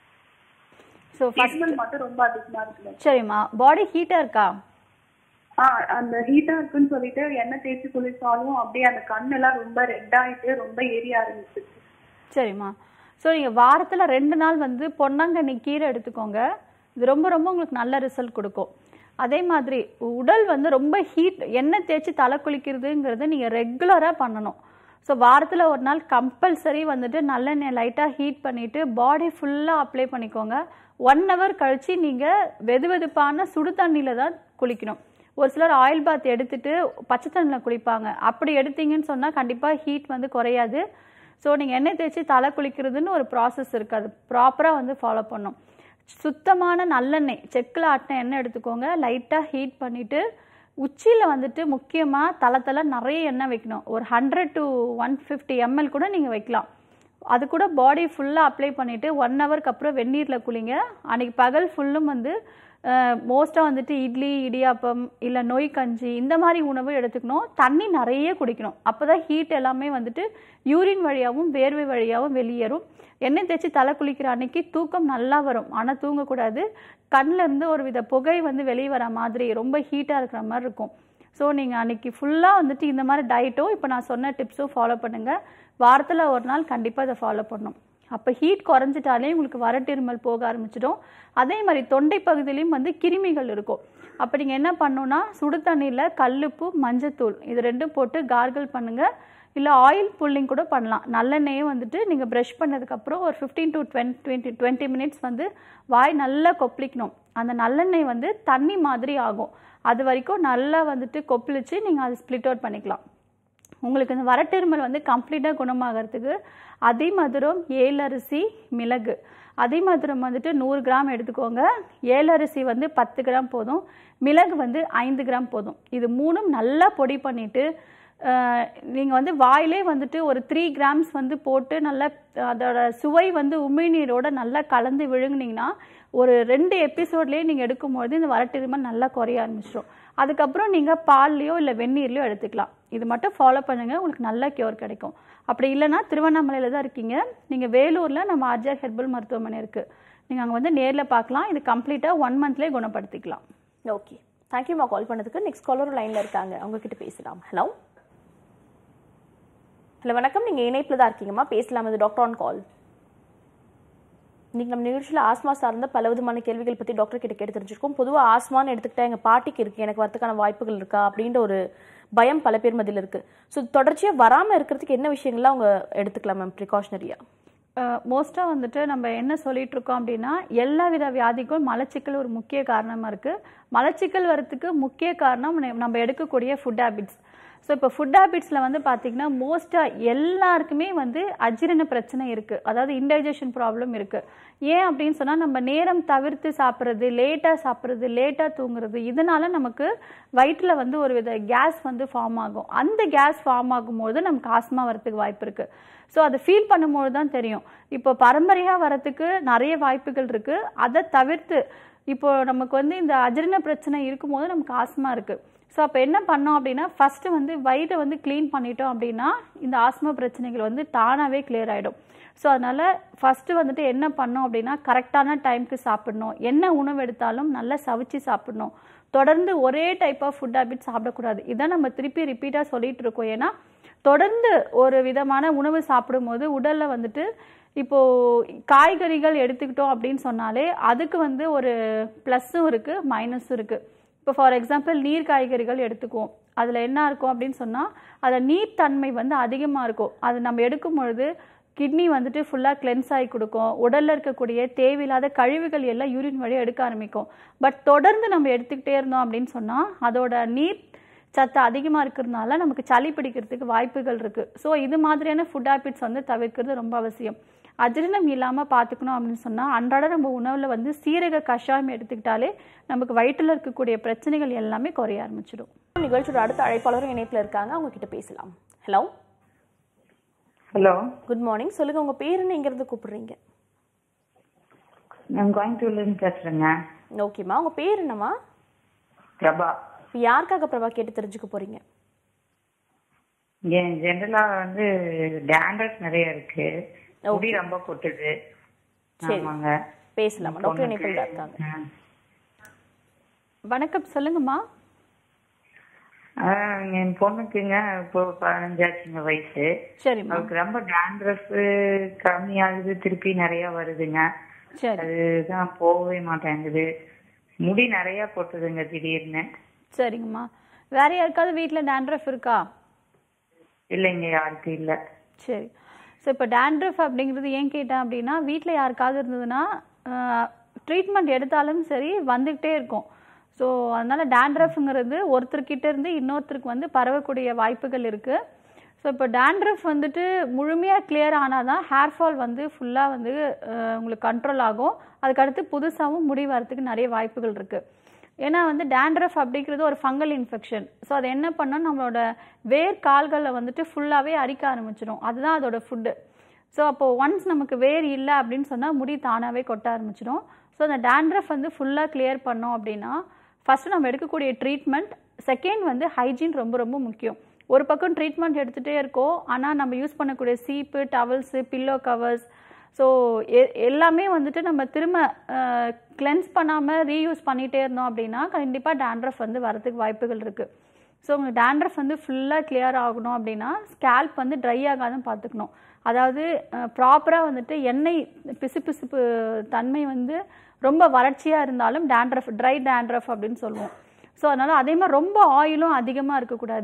ஸோ ஃபஸ்ட் இருமல் மட்டும் ரொம்ப அதிகமா இருக்கு doctor. சரிம்மா பாடி ஹீட்டாக இருக்கா ஆ அந்த ஹீட்டா இருக்குன்னு சொல்லிட்டு எண்ணெய் தேய்ச்சி குளிச்சாலும் அப்படியே அந்த கண்ணெல்லாம் ரொம்ப ரெட் ஆயிட்டு ரொம்ப எரிய ஆரம்பிச்சிச்சு சரிம்மா ஸோ நீங்கள் வாரத்தில் ரெண்டு நாள் வந்து பொன்னாங்கண்ணி கீரை எடுத்துக்கோங்க இது ரொம்ப ரொம்ப உங்களுக்கு நல்ல ரிசல்ட் கொடுக்கும் அதே மாதிரி உடல் வந்து ரொம்ப ஹீட் எண்ணெய் தேய்ச்சி தலை குளிக்கிறதுங்கிறது நீங்கள் ரெகுலராக பண்ணணும் ஸோ வாரத்தில் ஒரு நாள் கம்பல்சரி வந்துட்டு நல்லெண்ணெய் லைட்டாக ஹீட் பண்ணிவிட்டு பாடி ஃபுல்லாக அப்ளை பண்ணிக்கோங்க ஒன் ஹவர் கழித்து நீங்கள் வெது வெதுப்பான சுடு தண்ணியில் தான் குளிக்கணும் ஒரு சிலர் ஆயில் பாத் எடுத்துட்டு பச்சை தண்ணியில் குளிப்பாங்க அப்படி எடுத்தீங்கன்னு சொன்னால் கண்டிப்பாக ஹீட் வந்து குறையாது ஸோ நீங்கள் எண்ணெய் தேய்ச்சி தலை குளிக்கிறதுன்னு ஒரு ப்ராசஸ் இருக்குது அது ப்ராப்பராக வந்து ஃபாலோ பண்ணும் சுத்தமான நல்லெண்ணெய் செக்கில் ஆட்டின எண்ணெய் எடுத்துக்கோங்க லைட்டாக ஹீட் பண்ணிவிட்டு உச்சியில் வந்துட்டு முக்கியமாக தலை தலை நிறைய எண்ணெய் வைக்கணும் ஒரு hundred to one fifty ML கூட நீங்கள் வைக்கலாம் அது கூட பாடி ஃபுல்லாக அப்ளை பண்ணிவிட்டு ஒன் ஹவருக்கு அப்புறம் வெந்நீரில் குளிங்க அன்றைக்கி பகல் ஃபுல்லும் வந்து மோஸ்ட்டாக வந்துட்டு இட்லி இடியாப்பம் இல்லை நொய் கஞ்சி இந்த மாதிரி உணவு எடுத்துக்கணும் தண்ணி நிறைய குடிக்கணும் அப்போ தான் ஹீட் எல்லாமே வந்துட்டு யூரின் வழியாகவும் வேர்வை வழியாகவும் வெளியேறும் எண்ணெய் தேய்ச்சி தலை குளிக்கிற அன்னைக்கு தூக்கம் நல்லா வரும் ஆனால் தூங்கக்கூடாது கண்ணில் இருந்து ஒரு வித புகை வந்து வெளியே வர மாதிரி ரொம்ப ஹீட்டாக இருக்கிற மாதிரி இருக்கும் ஸோ நீங்கள் அன்னைக்கு ஃபுல்லாக வந்துட்டு இந்த மாதிரி டயட்டும் இப்போ நான் சொன்ன டிப்ஸும் ஃபாலோ பண்ணுங்கள் வாரத்தில் ஒரு நாள் கண்டிப்பாக இதை ஃபாலோ பண்ணணும் அப்போ ஹீட் குறைஞ்சிட்டாலே உங்களுக்கு வறட்டிருமல் போக ஆரம்பிச்சிடும் அதே மாதிரி தொண்டை பகுதியிலையும் வந்து கிருமிகள் இருக்கும் அப்போ நீங்கள் என்ன பண்ணணும்னா சுடு தண்ணியில் கல்லுப்பு மஞ்சத்தூள் இது ரெண்டும் போட்டு கார்கிள் பண்ணுங்கள் இல்லை ஆயில் புல்லிங் கூட பண்ணலாம் நல்லெண்ணெயை வந்துட்டு நீங்கள் ப்ரஷ் பண்ணதுக்கப்புறம் ஒரு fifteen to twenty twenty twenty minutes வந்து வாய் நல்லா கொப்பளிக்கணும் அந்த நல்லெண்ணெய் வந்து தண்ணி மாதிரி ஆகும் அது வரைக்கும் நல்லா வந்துட்டு கொப்பளிச்சு நீங்கள் அதை ஸ்ப்ளிட் அவுட் பண்ணிக்கலாம் உங்களுக்கு இந்த வரட்டிருமல் வந்து கம்ப்ளீட்டாக குணமாகறதுக்கு அதிமதுரம் ஏலரிசி மிளகு அதிமதுரம் வந்துட்டு நூறு கிராம் எடுத்துக்கோங்க ஏலரிசி வந்து பத்து கிராம் போதும் மிளகு வந்து ஐந்து கிராம் போதும் இது மூணும் நல்லா பொடி பண்ணிவிட்டு நீங்கள் வந்து வாயிலே வந்துட்டு ஒரு த்ரீ கிராம்ஸ் வந்து போட்டு நல்லா அதோட சுவை வந்து உமிழ்நீரோட நல்லா கலந்து விழுங்குனீங்கன்னா ஒரு ரெண்டு எபிசோட்லேயே நீங்கள் எடுக்கும்போது இந்த வரட்டிருமல் நல்லா குறைய ஆரம்பிச்சிடும் அதுக்கப்புறம் நீங்கள் பால்லையோ இல்லை வெந்நீர்லையோ எடுத்துக்கலாம் இது மட்டும் ஃபாலோ பண்ணுங்கள் உங்களுக்கு நல்ல கியூர் கிடைக்கும் அப்படி இல்லைன்னா திருவண்ணாமலையில் தான் இருக்கீங்க நீங்கள் வேலூரில் நம்ம ஆர்ஜிஆர் ஹெர்பல் மருத்துவமனை இருக்குது நீங்கள் அங்கே வந்து நேரில் பார்க்கலாம் இது கம்ப்ளீட்டாக ஒன் மந்த்லேயே குணப்படுத்திக்கலாம் ஓகே தேங்க்யூமா கால் பண்ணதுக்கு நெக்ஸ்ட் காலர் லைன்ல இருக்காங்க அவங்க கிட்ட பேசலாம் ஹலோ ஹலோ வணக்கம் நீங்க இணைப்புல தான் இருக்கீங்கம்மா பேசலாம் இது டாக்டர் ஆன் கால் இன்னைக்கு நம்ம நிகழ்ச்சியில் ஆஸ்மா சார்ந்த பல விதமான கேள்விகள் பற்றி டாக்டர் கிட்ட கேட்டு தெரிஞ்சிருக்கோம் பொதுவாக ஆஸ்மான்னு எடுத்துக்கிட்டா எங்கள் பாட்டிக்கு இருக்குது எனக்கு வரதுக்கான வாய்ப்புகள் இருக்கா அப்படின்ற ஒரு பயம் பல பேர் மத்தியில் இருக்குது ஸோ தொடர்ச்சியாக வராமல் இருக்கிறதுக்கு என்ன விஷயங்கள்லாம் அவங்க எடுத்துக்கலாம் மேம் ப்ரிகாஷனரியாக மோஸ்ட்டாக வந்துட்டு நம்ம என்ன சொல்லிட்டு இருக்கோம் அப்படின்னா எல்லா வித வியாதிக்கும் மலச்சிக்கல் ஒரு முக்கிய காரணமாக இருக்குது மலச்சிக்கல் வரத்துக்கு முக்கிய காரணம் ந- நம்ம எடுக்கக்கூடிய ஃபுட் ஹேபிட்ஸ் ஸோ இப்போ ஃபுட் ஹேபிட்ஸில் வந்து பார்த்திங்கன்னா மோஸ்ட்டாக எல்லாருக்குமே வந்து அஜீரண பிரச்சனை இருக்குது அதாவது இன்டைஜஷன் ப்ராப்ளம் இருக்குது ஏன் அப்படின்னு சொன்னால் நம்ம நேரம் தவிர்த்து சாப்பிட்றது லேட்டாக சாப்பிட்றது லேட்டாக தூங்குறது இதனால நமக்கு வயிற்றில் வந்து ஒரு வித கேஸ் வந்து ஃபார்ம் ஆகும் அந்த கேஸ் ஃபார்ம் ஆகும்போது நமக்கு ஆஸ்மா வரத்துக்கு வாய்ப்பு இருக்குது ஸோ அதை ஃபீல் பண்ணும்போது தான் தெரியும் இப்போ பரம்பரையாக வரத்துக்கு நிறைய வாய்ப்புகள் இருக்குது அதை தவிர்த்து இப்போ நமக்கு வந்து இந்த அஜீரண பிரச்சனை இருக்கும்போது நமக்கு ஆஸ்மா இருக்குது ஸோ அப்போ என்ன பண்ணோம் அப்படின்னா ஃபஸ்ட்டு வந்து வயிறை வந்து க்ளீன் பண்ணிட்டோம் அப்படின்னா இந்த ஆஸ்மா பிரச்சனைகள் வந்து தானாகவே கிளியர் ஆகிடும் ஸோ அதனால் ஃபஸ்ட்டு வந்துட்டு என்ன பண்ணோம் அப்படின்னா கரெக்டான டைம்க்கு சாப்பிடணும் என்ன உணவு எடுத்தாலும் நல்லா சவிச்சு சாப்பிடணும் தொடர்ந்து ஒரே டைப் ஆஃப் ஃபுட் ஹேபிட் சாப்பிடக்கூடாது இதான் நம்ம திருப்பி ரிப்பீட்டாக சொல்லிட்டு இருக்கோம் ஏன்னா தொடர்ந்து ஒரு விதமான உணவு சாப்பிடும்போது உடலில் வந்துட்டு இப்போது காய்கறிகள் எடுத்துக்கிட்டோம் அப்படின்னு சொன்னாலே அதுக்கு வந்து ஒரு ப்ளஸ்ஸும் இருக்குது மைனஸும் இருக்குது இப்போ ஃபார் எக்ஸாம்பிள் நீர் காய்கறிகள் எடுத்துக்குவோம் அதில் என்ன இருக்கும் அப்படின்னு சொன்னால் அதில் நீர்த்தன்மை வந்து அதிகமாக இருக்கும் அது நம்ம எடுக்கும் பொழுது கிட்னி வந்துட்டு ஃபுல்லாக கிளென்ஸ் ஆகி கொடுக்கும் உடலில் இருக்கக்கூடிய தேவையில்லாத கழிவுகள் எல்லாம் யூரின் வழியாக எடுக்க ஆரம்பிக்கும் பட் தொடர்ந்து நம்ம எடுத்துக்கிட்டே இருந்தோம் அப்படின்னு சொன்னால் அதோட நீர் சத்து அதிகமாக இருக்கிறதுனால நமக்கு சளி பிடிக்கிறதுக்கு வாய்ப்புகள் இருக்குது ஸோ இது மாதிரியான ஃபுட் ஹேபிட்ஸ் வந்து தவிர்க்கிறது ரொம்ப அவசியம் அஜீரணம் இல்லாமல் பார்த்துக்கணும் அப்படின்னு சொன்னால் அன்றாட நம்ம உணவில் வந்து சீரக கஷாயம் எடுத்துக்கிட்டாலே நமக்கு வயிற்றில் இருக்கக்கூடிய பிரச்சனைகள் எல்லாமே குறைய ஆரம்பிச்சிடும் நிகழ்ச்சியோட அடுத்த அழைப்பாளரும் இணைப்பில் இருக்காங்க அவங்க கிட்ட பேசலாம் ஹலோ ஹலோ குட் மார்னிங் சொல்லுங்க உங்க பேர் என்ன இருந்து கூப்பிடுறீங்க நான் கோயம்புத்தூர்லேருந்து பேசுகிறேங்க ஓகேம்மா உங்க பேர் என்னம்மா பிரபா இப்போ யாருக்காக பிரபா கேட்டு தெரிஞ்சுக்க போறீங்க இங்கே ஜென்ரலாக வந்து டேண்ட்ரஸ் நிறைய இருக்கு முடி ரொம்ப கொட்டுது சரி. ஆமாங்க பேசலாமா டாக்டர் இணைப்பில் தான் இருக்காங்க ஆ. வணக்கம் சொல்லுங்கம்மா அதான் என் பொண்ணுக்குங்க இப்போ பதினஞ்சாச்சுங்க வயசு சரிம்மா அவருக்கு ரொம்ப டேண்ட்ரஸ் கம்மியாகுது திருப்பி நிறைய வருதுங்க சரி அதுதான் போகவே மாட்டேங்குது முடி நிறைய கொட்டுதுங்க திடீர்னு சரிங்கம்மா வேற யாருக்காவது வீட்டில் டேண்ட்ரஃப் இருக்கா இல்லைங்க யாருக்கும் இல்லை சரி ஸோ இப்போ டேண்ட்ரஃப் அப்படிங்கிறது ஏன் கேட்டேன் அப்படின்னா வீட்டில் யாருக்காவது இருந்ததுன்னா ட்ரீட்மெண்ட் எடுத்தாலும் சரி வந்துக்கிட்டே இருக்கும் ஸோ அதனால் டேண்ட்ரஃப்ங்கிறது ஒருத்தர்கிட்ட இருந்து இன்னொருத்தருக்கு வந்து பரவக்கூடிய வாய்ப்புகள் இருக்குது ஸோ இப்போ டேண்ட்ரஃப் வந்துட்டு முழுமையாக கிளியர் ஆனால் தான் ஹேர் ஃபால் வந்து ஃபுல்லாக வந்து அஹ், உங்களுக்கு கண்ட்ரோல் ஆகும் அதுக்கடுத்து புதுசாகவும் முடி வரத்துக்கு நிறைய வாய்ப்புகள் இருக்குது ஏன்னா வந்து டேண்ட்ரஃப் அப்படிங்கிறது ஒரு ஃபங்கல் இன்ஃபெக்ஷன் ஸோ அது என்ன பண்ணோம் நம்மளோட வேர் கால்களில் வந்துட்டு ஃபுல்லாகவே அரிக்க ஆரம்பிச்சிடும் அதுதான் அதோட ஃபுட்டு ஸோ அப்போது ஒன்ஸ் நமக்கு வேர் இல்லை அப்படின்னு சொன்னால் முடி தானாகவே கொட்ட ஆரம்பிச்சிடும் ஸோ அந்த டேண்ட்ரஃப் வந்து ஃபுல்லாக கிளியர் பண்ணோம் அப்படின்னா ஃபஸ்ட்டு நம்ம எடுக்கக்கூடிய ட்ரீட்மெண்ட் செகண்ட் வந்து ஹைஜீன் ரொம்ப ரொம்ப முக்கியம் ஒரு பக்கம் ட்ரீட்மெண்ட் எடுத்துகிட்டே இருக்கோம் ஆனால் நம்ம யூஸ் பண்ணக்கூடிய சீப்பு டவல்ஸு பில்லோ கவர்ஸ் ஸோ எல்லாமே வந்துட்டு நம்ம திரும்ப கிளென்ஸ் பண்ணாமல் ரீயூஸ் பண்ணிகிட்டே இருந்தோம் அப்படின்னா கண்டிப்பாக டேண்ட்ரஃப் வந்து வரதுக்கு வாய்ப்புகள் இருக்குது ஸோ உங்கள் டேண்ட்ரஃப் வந்து ஃபுல்லாக clear ஆகணும் அப்படின்னா ஸ்கேல்ப் வந்து ட்ரை ஆகாதுன்னு பார்த்துக்கணும் அதாவது ப்ராப்பராக வந்துட்டு எண்ணெய் பிசுபிசுப்பு தன்மை வந்து ரொம்ப வறட்சியாக இருந்தாலும் டேண்ட்ரஃப் ட்ரை டேண்ட்ரஃப் அப்படின்னு சொல்லுவோம் ஸோ அதனால் அதே மாதிரி ரொம்ப ஆயிலும் அதிகமாக இருக்கக்கூடாது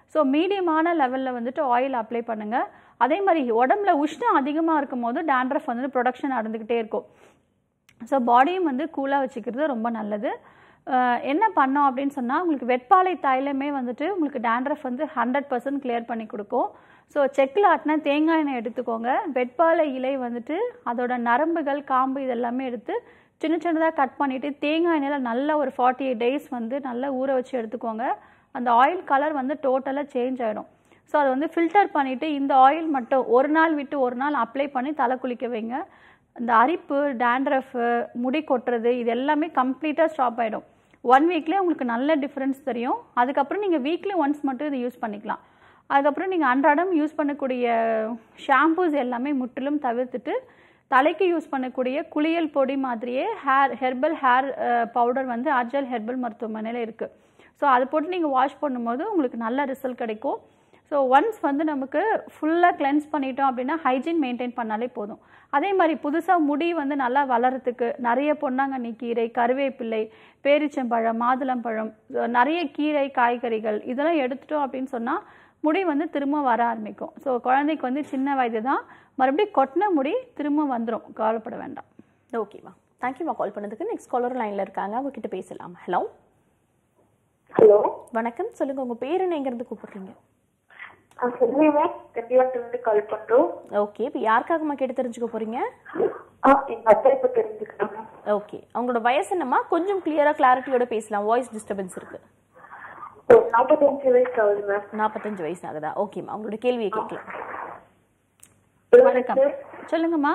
ஸோ மீடியமான லெவலில் வந்துட்டு ஆயில் அப்ளை பண்ணுங்கள் அதே மாதிரி உடம்புல உஷ்ணம் அதிகமாக இருக்கும் போது டேண்ட்ரஃப் வந்து ப்ரொடக்ஷன் நடந்துக்கிட்டே இருக்கும் ஸோ பாடியும் வந்து கூலாக வச்சுக்கிறது ரொம்ப நல்லது அஹ் என்ன பண்ணோம் அப்படின்னு சொன்னால் உங்களுக்கு வெட்பாலை தைலமே வந்துட்டு உங்களுக்கு டேண்ட்ரஃப் வந்து ஹண்ட்ரட் பர்சன்ட் கிளியர் பண்ணி கொடுக்கும் ஸோ செக்கில் ஆட்டின தேங்காய் எண்ணெய் எடுத்துக்கோங்க வெட்பாலை இலை வந்துட்டு அதோட நரம்புகள் காம்பு இதெல்லாமே எடுத்து சின்ன சின்னதாக கட் பண்ணிவிட்டு தேங்காய் எண்ணெயில் நல்ல ஒரு ஃபார்ட்டி எயிட் டேஸ் வந்து நல்லா ஊற வச்சு எடுத்துக்கோங்க அந்த ஆயில் கலர் வந்து டோட்டலாக சேஞ்ச் ஆகிடும் ஸோ அதை வந்து ஃபில்டர் பண்ணிவிட்டு இந்த ஆயில் மட்டும் ஒரு நாள் விட்டு ஒரு நாள் அப்ளை பண்ணி தலை குளிக்க வைங்க இந்த அரிப்பு டேண்ட்ரஃபு முடி கொட்டுறது இது எல்லாமே கம்ப்ளீட்டாக ஸ்டாப் ஆகிடும் ஒன் வீக்லேயே உங்களுக்கு நல்ல டிஃப்ரென்ஸ் தெரியும் அதுக்கப்புறம் நீங்கள் வீக்லி ஒன்ஸ் மட்டும் இதை யூஸ் பண்ணிக்கலாம் அதுக்கப்புறம் நீங்கள் அன்றாடம் யூஸ் பண்ணக்கூடிய ஷாம்பூஸ் எல்லாமே முற்றிலும் தவிர்த்துட்டு தலைக்கு யூஸ் பண்ணக்கூடிய குளியல் பொடி மாதிரியே ஹேர் ஹெர்பல் ஹேர் பவுடர் வந்து அஜல் ஹெர்பல் மருத்துவமனையில் இருக்குது ஸோ அதை போட்டு நீங்கள் வாஷ் பண்ணும்போது உங்களுக்கு நல்ல ரிசல்ட் கிடைக்கும் ஸோ ஒன்ஸ் வந்து நமக்கு ஃபுல்லாக கிளென்ஸ் பண்ணிட்டோம் அப்படின்னா ஹைஜீன் மெயின்டைன் பண்ணாலே போதும் அதே மாதிரி புதுசாக முடி வந்து நல்லா வளர்கிறதுக்கு நிறைய பொன்னாங்கண்ணி கீரை கருவேப்பிள்ளை பேரிச்சம்பழம் மாதுளம்பழம் so நிறைய கீரை காய்கறிகள் இதெல்லாம் எடுத்துட்டோம் அப்படின்னு சொன்னால் முடி வந்து திரும்ப வர ஆரம்பிக்கும் ஸோ குழந்தைக்கு வந்து சின்ன வயது தான் மறுபடியும் கொட்டின முடி திரும்ப வந்துடும் கவலைப்பட வேண்டாம் ஓகேம்மா தேங்க்யூம்மா கால் பண்ணதுக்கு நெக்ஸ்ட் காலர் லைனில் இருக்காங்க அவங்க கிட்ட பேசலாம் ஹலோ ஹலோ வணக்கம் சொல்லுங்க உங்க பேர் என்ன எங்கேருந்து கூப்பிடுறீங்க செல்வி மேம் கண்டிவாட்டிலிருந்து கால் பண்றோம் ஓகே இப்போ யாருக்காகம்மா கேட்டு தெரிஞ்சுக்க போறீங்க ஆ எங்க அத்தை இப்ப தெரிஞ்சுக்கலாம் மேம் ஓகே அவங்களோட வயசு என்னம்மா கொஞ்சம் கிளியரா கிளாரிட்டியோட பேசலாம் வாய்ஸ் டிஸ்டர்பன்ஸ் இருக்கு ஒரு நாற்பத்தஞ்சு வயசு ஆகுது மேம் நாற்பத்தஞ்சு வயசு ஆகுதா ஓகேம்மா அவங்களோட கேள்வியை கேட்கலாம் வணக்கம் சொல்லுங்கம்மா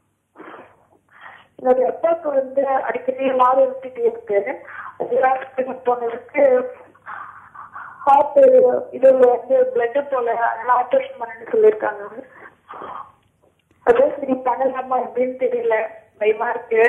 என்னோட அப்பாவுக்கு வந்து அடிக்கடி மாறு விட்டுட்டே இருக்கு ஹாஸ்பிட்டல் போனதுக்கு ஹார்ட் இது வந்து பிளட் போல அதனால ஆப்ரேஷன் பண்ணணும்னு சொல்லியிருக்காங்க அதான் சரி பண்ணலாமா எப்படின்னு தெரியல பயமா இருக்கு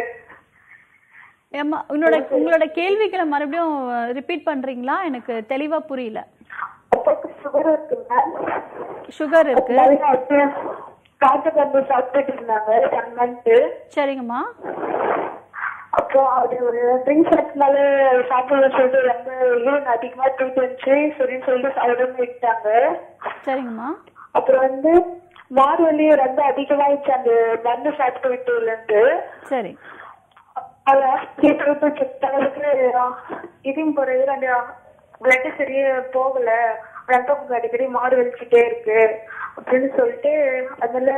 ஏம்மா உங்களோட உங்களோட கேள்விகளை மறுபடியும் ரிப்பீட் பண்ணுறீங்களா எனக்கு தெளிவாக புரியல அப்பாவுக்கு சுகர் இருக்கு மேம் சுகர் இருக்கு காட்டு கம்பு சாப்பிட்டுட்டு இருந்தாங்க ஒன் மந்த் சரிங்கம்மா அப்புறம் அது ஒரு ட்ரிங்க்ஸ் எடுத்தனால சாப்பிட சொல்லிட்டு ரொம்ப யூரின் அதிகமா தூக்கிட்டு வந்துச்சு சரின்னு சொல்லிட்டு சாப்பிடாம விட்டாங்க சரிங்கம்மா அப்புறம் வந்து மாறு வலி ரொம்ப அதிகமாயிடுச்சு அந்த மருந்து சாப்பிட்டு விட்டதுல இருந்து சரி அது ஹாஸ்பிட்டல் போய் செக் பண்ணதுக்கு இதையும் போறது அந்த பிளட் சரியா போகல ரத்தம் கொஞ்சம் அடிக்கடி மாறு வலிச்சுட்டே இருக்கு அப்படின்னு சொல்லிட்டு அதுல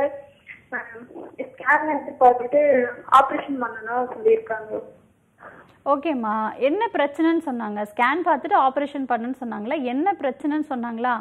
ஸ்கேன் எடுத்து பார்த்துட்டு ஆபரேஷன் பண்ணணும் சொல்லியிருக்காங்க ஓகேம்மா என்ன பிரச்சனைன்னு சொன்னாங்க ஸ்கேன் பார்த்துட்டு ஆப்ரேஷன் பண்ணுன்னு சொன்னாங்களா என்ன பிரச்சனைன்னு சொன்னாங்களா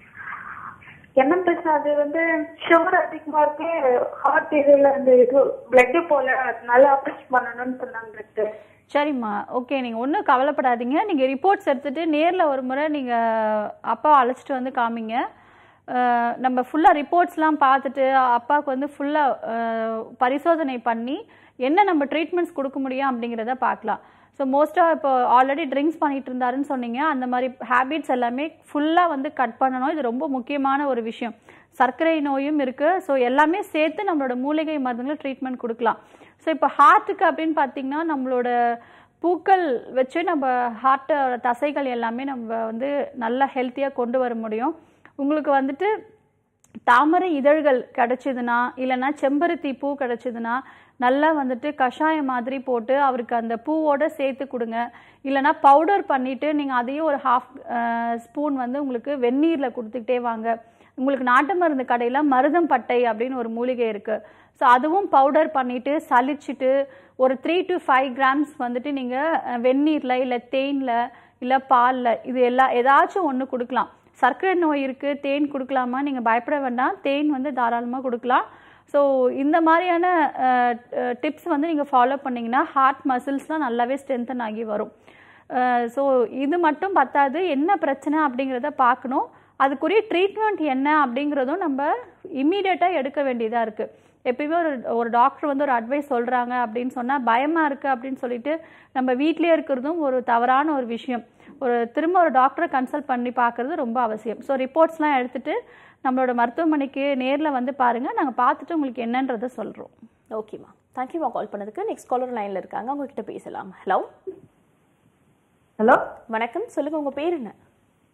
என்ன பிரச்சனை அது வந்து சுகர் அதிகமா இருக்கு ஹார்ட் இதுல அந்த இது பிளட் போல அதனால ஆபரேஷன் பண்ணணும்னு சொன்னாங்க டாக்டர் சரிம்மா ஓகே நீங்கள் ஒன்றும் கவலைப்படாதீங்க நீங்கள் ரிப்போர்ட்ஸ் எடுத்துகிட்டு நேரில் ஒரு முறை நீங்கள் அப்பா அழைச்சிட்டு வந்து காமிங்க அஹ், நம்ம ஃபுல்லாக ரிப்போர்ட்ஸ்லாம் பார்த்துட்டு அப்பாவுக்கு வந்து ஃபுல்லாக பரிசோதனை பண்ணி என்ன நம்ம ட்ரீட்மெண்ட்ஸ் கொடுக்க முடியும் அப்படிங்கிறத பார்க்கலாம் ஸோ மோஸ்ட்டாக இப்போ ஆல்ரெடி ட்ரிங்க்ஸ் பண்ணிட்டு இருந்தாருன்னு சொன்னீங்க அந்த மாதிரி ஹேபிட்ஸ் எல்லாமே ஃபுல்லாக வந்து கட் பண்ணணும் இது ரொம்ப முக்கியமான ஒரு விஷயம் சர்க்கரை நோயும் இருக்குது ஸோ எல்லாமே சேர்த்து நம்மளோட மூலிகை மருந்துகளை ட்ரீட்மெண்ட் கொடுக்கலாம் ஸோ இப்போ ஹார்ட்டுக்கு அப்படின்னு பார்த்தீங்கன்னா நம்மளோட பூக்கள் வச்சு நம்ம ஹார்ட்டோட தசைகள் எல்லாமே நம்ம வந்து நல்லா ஹெல்த்தியாக கொண்டு வர முடியும் உங்களுக்கு வந்துட்டு தாமரை இதழ்கள் கிடைச்சதுன்னா இல்லைன்னா செம்பருத்தி பூ கிடைச்சதுன்னா நல்லா வந்துட்டு கஷாயம் மாதிரி போட்டு அவருக்கு அந்த பூவோட சேர்த்து கொடுங்க இல்லைன்னா பவுடர் பண்ணிவிட்டு நீங்கள் அதையும் ஒரு ஹாஃப் ஸ்பூன் வந்து உங்களுக்கு வெந்நீரில் கொடுத்துக்கிட்டே வாங்க உங்களுக்கு நாட்டு மருந்து கடையில் மருதம் பட்டை அப்படின்னு ஒரு மூலிகை இருக்குது ஸோ அதுவும் பவுடர் பண்ணிவிட்டு சலிச்சிட்டு ஒரு த்ரீ டு ஃபைவ் கிராம்ஸ் வந்துட்டு நீங்கள் வெந்நீரில் இல்லை தேனில் இல்லை பாலில் இது எல்லா ஏதாச்சும் ஒன்று கொடுக்கலாம் சர்க்கரை நோய் இருக்குது தேன் கொடுக்கலாமா நீங்கள் பயப்பட வேண்டாம் தேன் வந்து தாராளமாக கொடுக்கலாம் ஸோ இந்த மாதிரியான டிப்ஸ் வந்து நீங்கள் ஃபாலோ பண்ணிங்கன்னா ஹார்ட் மசில்ஸ்லாம் நல்லாவே ஸ்ட்ரென்தன் ஆகி வரும் ஸோ இது மட்டும் பத்தாது என்ன பிரச்சனை அப்படிங்கிறத பார்க்கணும் அதுக்குரிய ட்ரீட்மெண்ட் என்ன அப்படிங்கிறதும் நம்ம இம்மீடியட்டாக எடுக்க வேண்டியதாக இருக்குது எப்பயுமே ஒரு ஒரு டாக்டர் வந்து ஒரு அட்வைஸ் சொல்கிறாங்க அப்படின்னு சொன்னால் பயமாக இருக்குது அப்படின்னு சொல்லிட்டு நம்ம வீட்டிலே இருக்கிறதும் ஒரு தவறான ஒரு விஷயம் ஒரு திரும்ப ஒரு டாக்டரை கன்சல்ட் பண்ணி பார்க்குறது ரொம்ப அவசியம் ஸோ ரிப்போர்ட்ஸ்லாம் எடுத்துகிட்டு நம்மளோட மருத்துவமனைக்கு நேரில் வந்து பாருங்கள் நாங்கள் பார்த்துட்டு உங்களுக்கு என்னன்றதை சொல்கிறோம் ஓகேம்மா தேங்க்யூம்மா கால் பண்ணதுக்கு நெக்ஸ்ட் காலர் லைனில் இருக்காங்க அவங்க கிட்ட பேசலாம் ஹலோ ஹலோ வணக்கம் சொல்லுங்க உங்க பேர் என்ன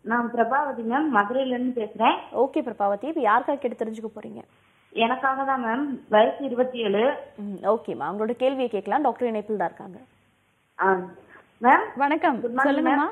நான் பிரபாவதி மேம் மதுரையில இருந்து பேசுறேன் ஓகே பிரபாவதி இப்போ யாருக்காக கேட்டு தெரிஞ்சுக்க போறீங்க எனக்காக தான் மேம் வயசு இருபத்தி ஏழு ம் ஓகேம்மா உங்களோட கேள்வியை கேட்கலாம் டாக்டர் இணைப்பில் தான் இருக்காங்க மேம் வணக்கம் Good morning, சொல்லுங்கம்மா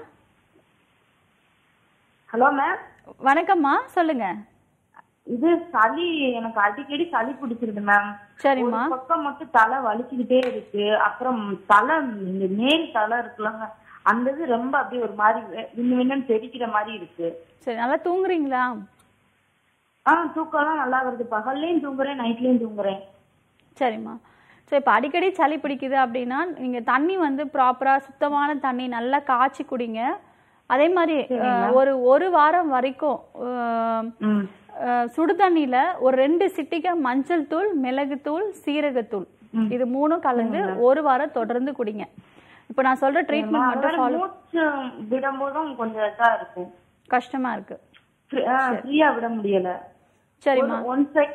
ஹலோ மேம் வணக்கம்மா சொல்லுங்க இது சளி எனக்கு அடிக்கடி சளி பிடிச்சிருது மேம் சரிம்மா ஒரு பக்கம் மட்டும் தலை வலிச்சுக்கிட்டே இருக்கு அப்புறம் தலை இந்த மேல் தலை இருக்குல்லங்க அந்த இது ரொம்ப அப்படியே ஒரு மாதிரி விண்ணு விண்ணுன்னு தெரிக்கிற மாதிரி இருக்கு சரி நல்லா தூங்குறீங்களா ஆ தூக்கம்லாம் நல்லா வருது பகல்லையும் தூங்குறேன் நைட்லயும் தூங்குறேன் சரிம்மா ஸோ இப்போ அடிக்கடி சளி பிடிக்குது அப்படின்னா நீங்கள் தண்ணி வந்து ப்ராப்பராக சுத்தமான தண்ணி நல்லா காய்ச்சி குடிங்க அதே மாதிரி அஹ், ஒரு ஒரு வாரம் வரைக்கும் அஹ், ம் அஹ், சுடு தண்ணியில் ஒரு ரெண்டு சிட்டிகை மஞ்சள் தூள் மிளகுத்தூள் சீரகத்தூள் இது மூணும் கலந்து ஒரு வாரம் தொடர்ந்து குடிங்க இப்போ நான் சொல்ற ட்ரீட்மெண்ட் மட்டும் வேற ஃபாலோ மூச்சு விடும்போதும் கொஞ்சம் இதா இருக்கும் கஷ்டமா இருக்கு ஃப்ரீயா விட முடியல சரிம்மா ஒன் சைட்